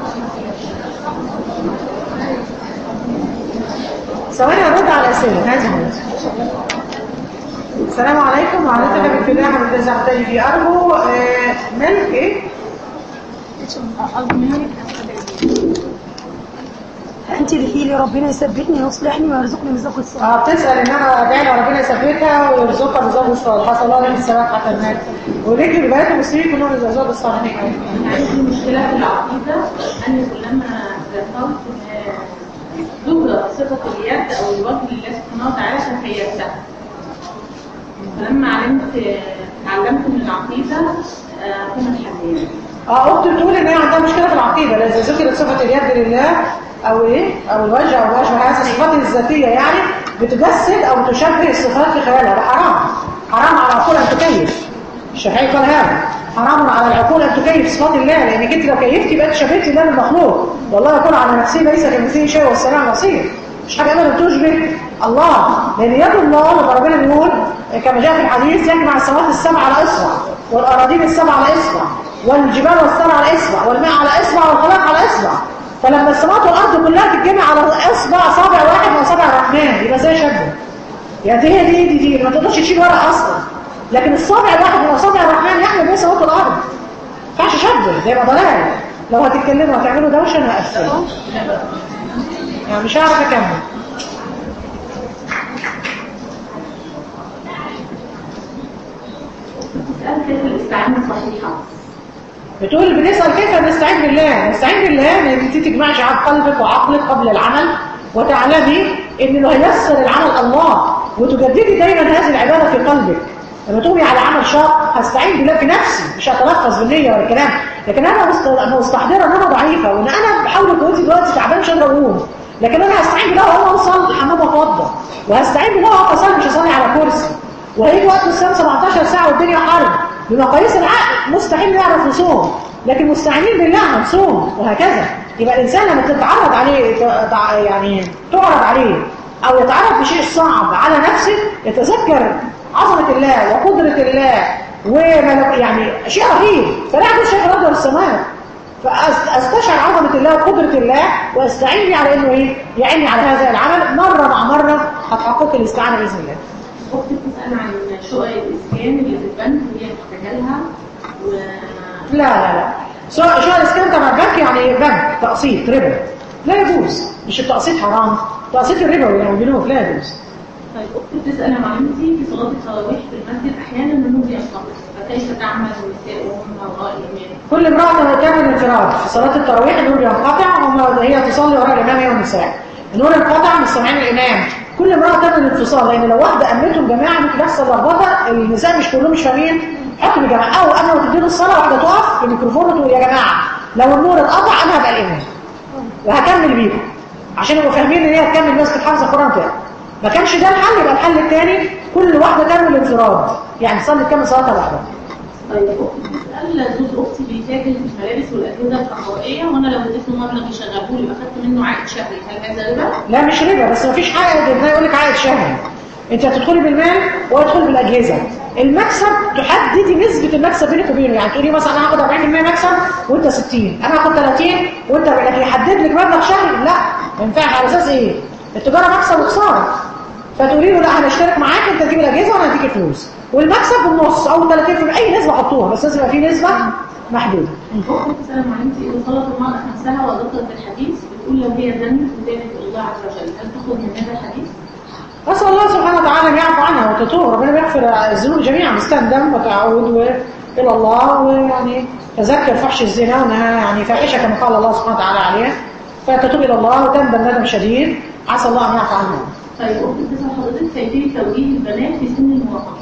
ثواني هرد على الاسئله هذه هي. السلام عليكم وعليكم السلام في الله حمد الله زعتني في ارجو آه، ملك ايه انت اللي لي ربنا يثبتني ويصلحني ويرزقني رزق الصالح اه بتسال ان انا ادعي لها ربنا يثبتها ويرزقها بزوج الصالح حصل الله من السماء حتى المال وليك ببنات المسلمين كلهم الزوج الصالحين عندي مشكلة في العقيدة أن كلما ذكرت ظهر صفة اليد أو الوجه لله سبحانه وتعالى تخيلتها فلما علمت تعلمت من العقيدة آه، كنت حزينة اه اختي بتقول ان هي عندها مشكله في العقيده لا اذا ذكرت صفه اليد لله او ايه او الوجه او الوجه هذه الصفات الذاتيه يعني بتجسد او تشبه الصفات في خيالها ده حرام حرام على العقول ان تكيف الشافعي قال هذا حرام على العقول ان تكيف صفات الله لانك انت لو كيفتي يبقى انت شبهتي الله بالمخلوق والله يقول على نفسه ليس كمثله شيء والسلام بصير مش حاجه ابدا تشبه الله لان يد الله لما ربنا بيقول كما جاء في الحديث يجمع السماوات السبع على اصبع والاراضين السبع على اصبع والجبال والسبع على اصبع والماء على اصبع والخلاق على اصبع فلما السماوات والارض كلها تتجمع على اصبع صابع واحد من اصابع الرحمن يبقى زي شبه يعني دي هي دي دي, دي ما تقدرش تشيل ورق اصلا لكن الصابع الواحد من اصابع الرحمن يحمل بيه سماوات الارض ما ينفعش شبه ده يبقى ضلال لو هتتكلموا هتعملوا دوشه انا هقفل يعني مش هعرف اكمل كيف الاستعانة الصحيحة بتقول بنسأل كيف نستعين بالله نستعين بالله ان انت تجمعش عن قلبك وعقلك قبل العمل وتعلمي ان اللي هيسر العمل الله وتجددي دايما هذه العبادة في قلبك لما تقومي على عمل شاق هستعين بالله في نفسي مش هتلفظ بالنية ولا الكلام لكن انا مست- أنا مستحضره ان انا ضعيفه وان انا بحاول قوتي دلوقتي تعبان مش قادره اقوم لكن انا هستعين بالله وانا اوصل الحمام اتوضى وهستعين بالله واقف اصلي مش هصلي على كرسي وهيجي وقت الصيام 17 ساعه والدنيا حر بمقاييس العقل مستحيل نعرف نصوم لكن مستعينين بالله هنصوم وهكذا يبقى الانسان لما تتعرض عليه ت- تع- يعني تعرض عليه او يتعرض بشيء صعب على نفسه يتذكر عظمه الله وقدره الله وملك يعني شيء رهيب فلا يعبد شيء الارض والسماء فاستشعر عظمه الله وقدره الله واستعين بيه على انه ايه يعيني على هذا العمل مره مع مره هتحقق الاستعانه باذن الله أختي بتسأل عن شقق الإسكان اللي في البنك وهي محتاجة لها و لا لا لا سواء شو الاسكان تبع البنك يعني بنك تقسيط ربا لا يجوز مش التقسيط حرام تقسيط الربا يعني البنوك لا يجوز طيب أختي بتسأل يا معلمتي في صلاة التراويح في المسجد أحيانا النور ينقطع فكيف تعمل النساء وهم وراء الإمام؟ كل امرأة تعمل انفراد في صلاة التراويح النور ينقطع وما هي تصلي وراء الإمام هي والنساء النور انقطع مش سامعين الإمام كل امرأة تعمل انفصال لأن لو واحدة أمنتهم جماعة ممكن يحصل لخبطة النساء مش كلهم مش فاهمين حكم جماعة أو أنا وتدير الصلاة واحدة تقف في الميكروفون وتقول يا جماعة لو النور انقطع أنا هبقى الإمام وهكمل بيكم عشان يبقوا فاهمين ان هي تكمل مسك حافظه القران تاني ما كانش ده الحل يبقى الحل الثاني كل واحده تعمل انفراد يعني تصلي تكمل صلاتها لوحدها طيب أختي بتسأل جوز أختي بيتاجر في الملابس والأجهزة الكهربائية وأنا لو اديته مبلغ يشغله لي وأخدت منه عائد شهري هل هذا ربا؟ لا مش ربا بس ما فيش عائد ده يقول لك عائد شهري انت هتدخلي بالمال وهتدخل بالاجهزه المكسب تحددي نسبه المكسب بينك وبينه يعني تقولي مثلا انا هاخد 40% مكسب وانت 60 انا هاخد 30 وانت لكن يحدد لك مبلغ شهري لا ما ينفعش على اساس ايه التجاره مكسب وخساره فتقولي له لا هنشترك معاك انت تجيب الاجهزه وانا هديك الفلوس والمكسب بالنص او 30% اي نسبه حطوها بس لازم يبقى في نسبه محدوده أختي بتسأل يا معلمتي إذا طلبت المرأة خمسها وذكرت الحديث بتقول لو هي زنت وتابت الله عز وجل هل تخرج من هذا الحديث؟ أسأل الله سبحانه وتعالى أن يعفو عنها وتتوب ربنا بيغفر الذنوب جميعا باستندم وتعود و- إلى الله ويعني تذكر فحش الزنا وأنها يعني فاحشة كما قال الله سبحانه وتعالى عليها فتتوب إلى الله وتندم ندم شديد عسى الله أن يعفو عنها طيب أختي بتسأل حضرتك كيفية توجيه البنات في سن المراهقة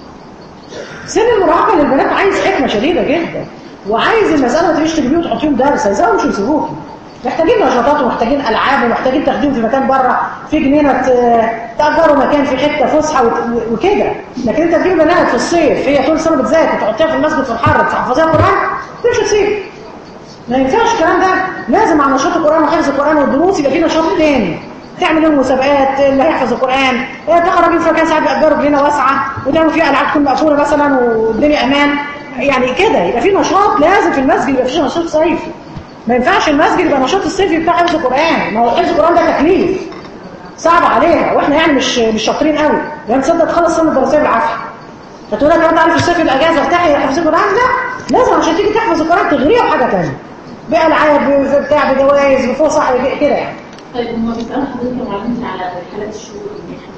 سن المراهقة للبنات عايز حكمة شديدة جدا وعايز المسألة ما تجيش تجيبيه وتحطيهم درس هيزاولوا مش يسيبوكي محتاجين نشاطات ومحتاجين ألعاب ومحتاجين تاخديهم في مكان بره في جنينة ت- تأجروا مكان في حتة فسحة وت- وكده لكن انت تجيب بنات في الصيف هي طول السنة بتذاكر تحطيها في المسجد في الحر تحفظيها القرآن مش هتسيب ما ينفعش الكلام ده لازم مع نشاط القرآن وحفظ القرآن والدروس يبقى في نشاط تاني تعمل لهم مسابقات اللي هيحفظ القرآن إيه، تخرجين في مكان ساعات بيأجروا جنينة واسعة وتعملوا فيها ألعاب تكون مقفولة مثلا والدنيا أمان يعني كده يبقى في نشاط لازم في المسجد يبقى في نشاط صيفي ما ينفعش المسجد يبقى نشاط الصيفي بتاع حفظ القرآن ما هو حفظ القرآن ده تكليف صعب عليها واحنا يعني مش مش شاطرين قوي يعني تصدق تخلص سنه الدراسيه بالعافيه فتقول لك انت عارف الصيف الاجازه ارتاحي يا حفظ القران ده لازم عشان تيجي تحفظ القران تغريه بحاجه ثانيه بالعاب بتاع بجوائز بفسح كده يعني طيب هما بيسألوا حضرتك يا معلمتي على رحلات الشهور اللي هي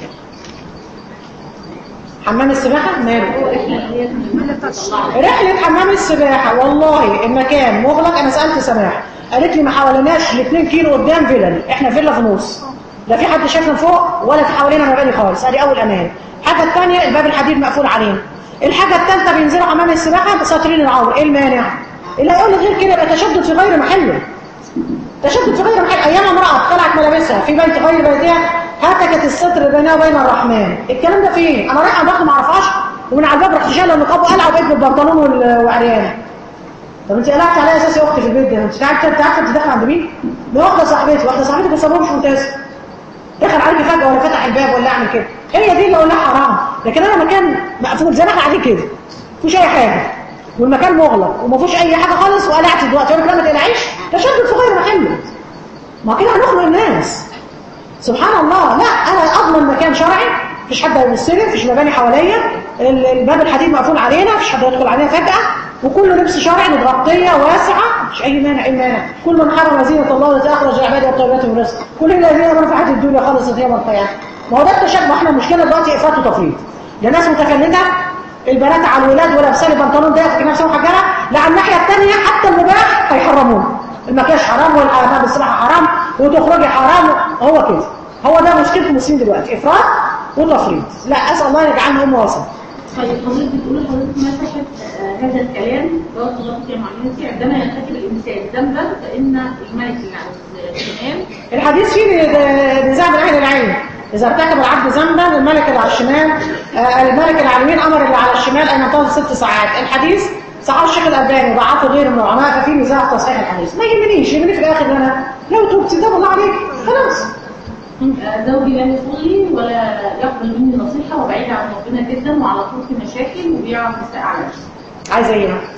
حمام السباحة حمام السباحه ماله الرحلة اللي هي كانت رحلة حمام السباحة والله المكان مغلق أنا سألت سماح قالت لي ما حواليناش ال 2 كيلو قدام فيلل احنا فيلا في نص لا في حد شايفنا فوق ولا في حوالينا مباني خالص ادي أول أمان الحاجة الثانية الباب الحديد مقفول علينا الحاجة الثالثة بينزلوا حمام السباحة بساترين العور ايه المانع؟ اللي هيقول لي غير كده يبقى تشدد في غير محله تشدد في غير محل ايام امرأة طلعت ملابسها في بيت غير بيتها هتكت الستر بينها وبين الرحمن الكلام ده فين انا رايحه داخل ما اعرفهاش ومن على الباب رحت شايله النقاب وقلعه وبقيت بالبنطلون وال- وعريانه طب انت قلعت عليا اساس يا اختي في البيت ده انت عارفه انت عارفه انت داخله عند مين ده واحده صاحبتي واحده صاحبتي بس ابوها مش ممتاز دخل عليكي فجاه ولا فتح الباب ولا اعمل كده هي دي اللي قلنا حرام لكن انا مكان مقفول زي ما احنا قاعدين كده مفيش اي حاجه والمكان مغلق وما فيهوش اي حاجه خالص وقلعت دلوقتي اقول لك لا ما تقلعيش تشدد في غير محله ما كده هنخلق الناس سبحان الله لا انا اضمن مكان شرعي مفيش حد هيبص لي مفيش مباني حواليا ال- الباب الحديد مقفول علينا مفيش حد يدخل علينا فجأة وكله لبس شرعي متغطية واسعة مش أي مانع أي مانع كل من حرم زينة الله التي أخرج لعباده والطيبات من رزق كل الذين آمنوا في حياة الدنيا خالص يوم القيامة ما هو ده التشبه احنا المشكلة دلوقتي إفراط وتفريط ده ناس متفننة البنات على الولاد ولابسه لي بنطلون ضيق كده نفسها محجره لا على الناحيه الثانيه حتى المباح هيحرموه المكياج حرام والحمام السباحه حرام وتخرجي حرام هو كده هو ده مشكله المسلمين دلوقتي افراط وتفريط لا اسال الله يجعلنا هم وسط طيب حضرتك بتقولي حضرتك مسحت آه، هذا الكلام برضه ضبط يا معلمتي عندما يرتكب الانسان ذنبا فان الملك اللي على الشمال الحديث فيه نزاع بين اهل العلم اذا ارتكب العبد ذنبا الملك اللي على الشمال آه، الملك اللي على اليمين امر اللي على الشمال ان ينتظر ست ساعات الحديث صححه الشيخ الالباني وضعفه غيره من العلماء ففي نزاع في تصحيح الحديث ما يهمنيش يهمني في الاخر ان انا لو تبت تاب الله عليك خلاص آه، زوجي لا يصلي ولا يقبل مني نصيحه وبعيد عن ربنا جدا وعلى طول في مشاكل وبيعرف يسأل على نفسه عايزه ايه بقى؟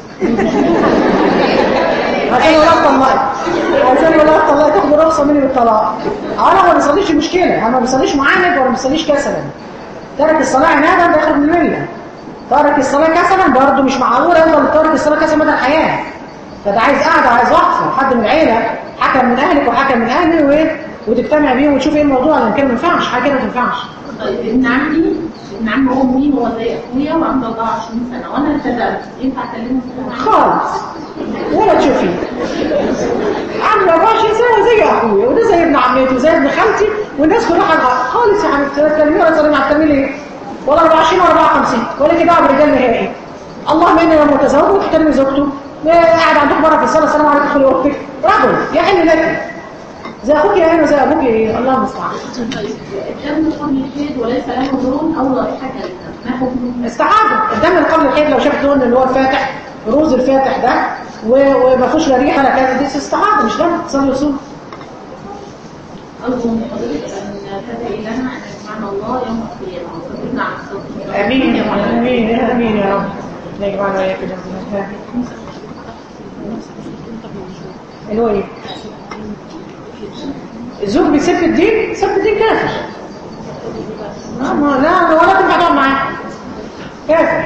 عشان ولا طلقت عشان ولا طلقت تاخد رخصه مني بالطلاق انا ما بيصليش مشكله انا ما بيصليش معاند ولا ما بيصليش كسلا ترك الصلاه عنادا ده يخرج من المله ترك الصلاه كسلا برضه مش معقول يفضل ترك الصلاه كسلا مدى الحياه فده عايز قاعده عايز وقفه حد من العيله حكم من اهلك وحكم من اهلي و... وتجتمع بيهم وتشوف ايه الموضوع لان كده ما ينفعش حاجه كده ما تنفعش طيب ابن عمي ابن عم امي هو زي اخويا وعنده 24 سنه وانا التزمت ينفع اكلمه في خالص ولا تشوفي عامله 24 سنه زي اخويا وده زي ابن عمتي وزي ابن خالتي والناس كلها حلقه خالص يا حبيبتي لا تكلمي ولا تسلمي على التميل ايه ولا 24 ولا 54 ولا كده دعوه بالرجال نهائي اللهم اني لما متزوج وتحترمي زوجته قاعد عندك بره في الصلاه السلام عليكم اخويا واختك رجل يحل لك زي اخوك يا هنا زي ابوك ايه الله المستعان الدم قبل الحيض وليس له لون او رائحه كريهه ما حكمه استعاده الدم اللي قبل الحيض لو شافت لون اللي هو الفاتح روز الفاتح ده و- وما فيهوش لا ريحه لا كذا دي استعاده مش دم تصلي وصول ارجو من حضرتك ان تدعي لنا ان يجمعنا الله يوم القيامه وتردنا عن الصدق امين يا رب امين امين يا رب نجمعنا وياك جنة اللي هو ايه الزوج بيسب الدين سب الدين كافر لا ما لا ولا تنفع تقعد معاه كافر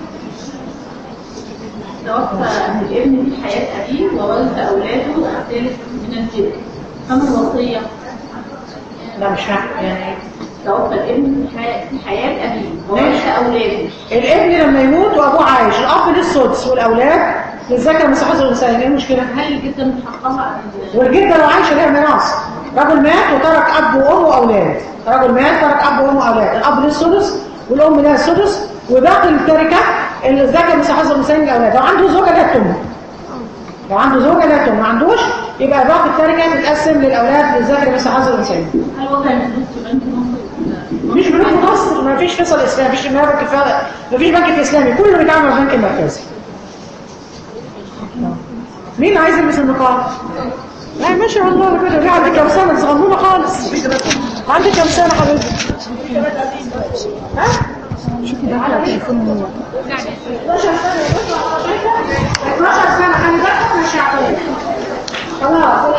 توفى الابن في حياه ابيه وورث اولاده الثالث من الجد فما الوصيه لا مش فاهم يعني إيه؟ توفى الابن في حياه في حياه ابيه وورث اولاده الابن لما يموت وابوه عايش الاب للسدس والاولاد للذكر مثل حظ الانثى ايه المشكله هل الجده من حقها ان والجده لو عايشه ليها ميراث رجل مات وترك اب وام واولاد رجل مات ترك اب وام واولاد الاب للسدس والام لها السدس وباقي التركه الذكر مثل حظ الانثى الاولاد لو عنده زوجه لا تم لو عنده زوجه لا تم ما عندوش يبقى باقي التركه تتقسم للاولاد للذكر مثل حظ الانثى هل وضع الفلوس في بنك مصر مش بنك مصر ما فيش فيصل اسلامي مفيش بنك مفيش بنك اسلامي كله بيتعامل مع البنك المركزي مين عايز يلبس النقاب لا ما شاء الله كده دي عندك كام سنه صغنونه خالص عندك كام سنه حبيبتي ها شوفي ده على تليفون 12 سنه 12 سنه انا ده مش هعطيك خلاص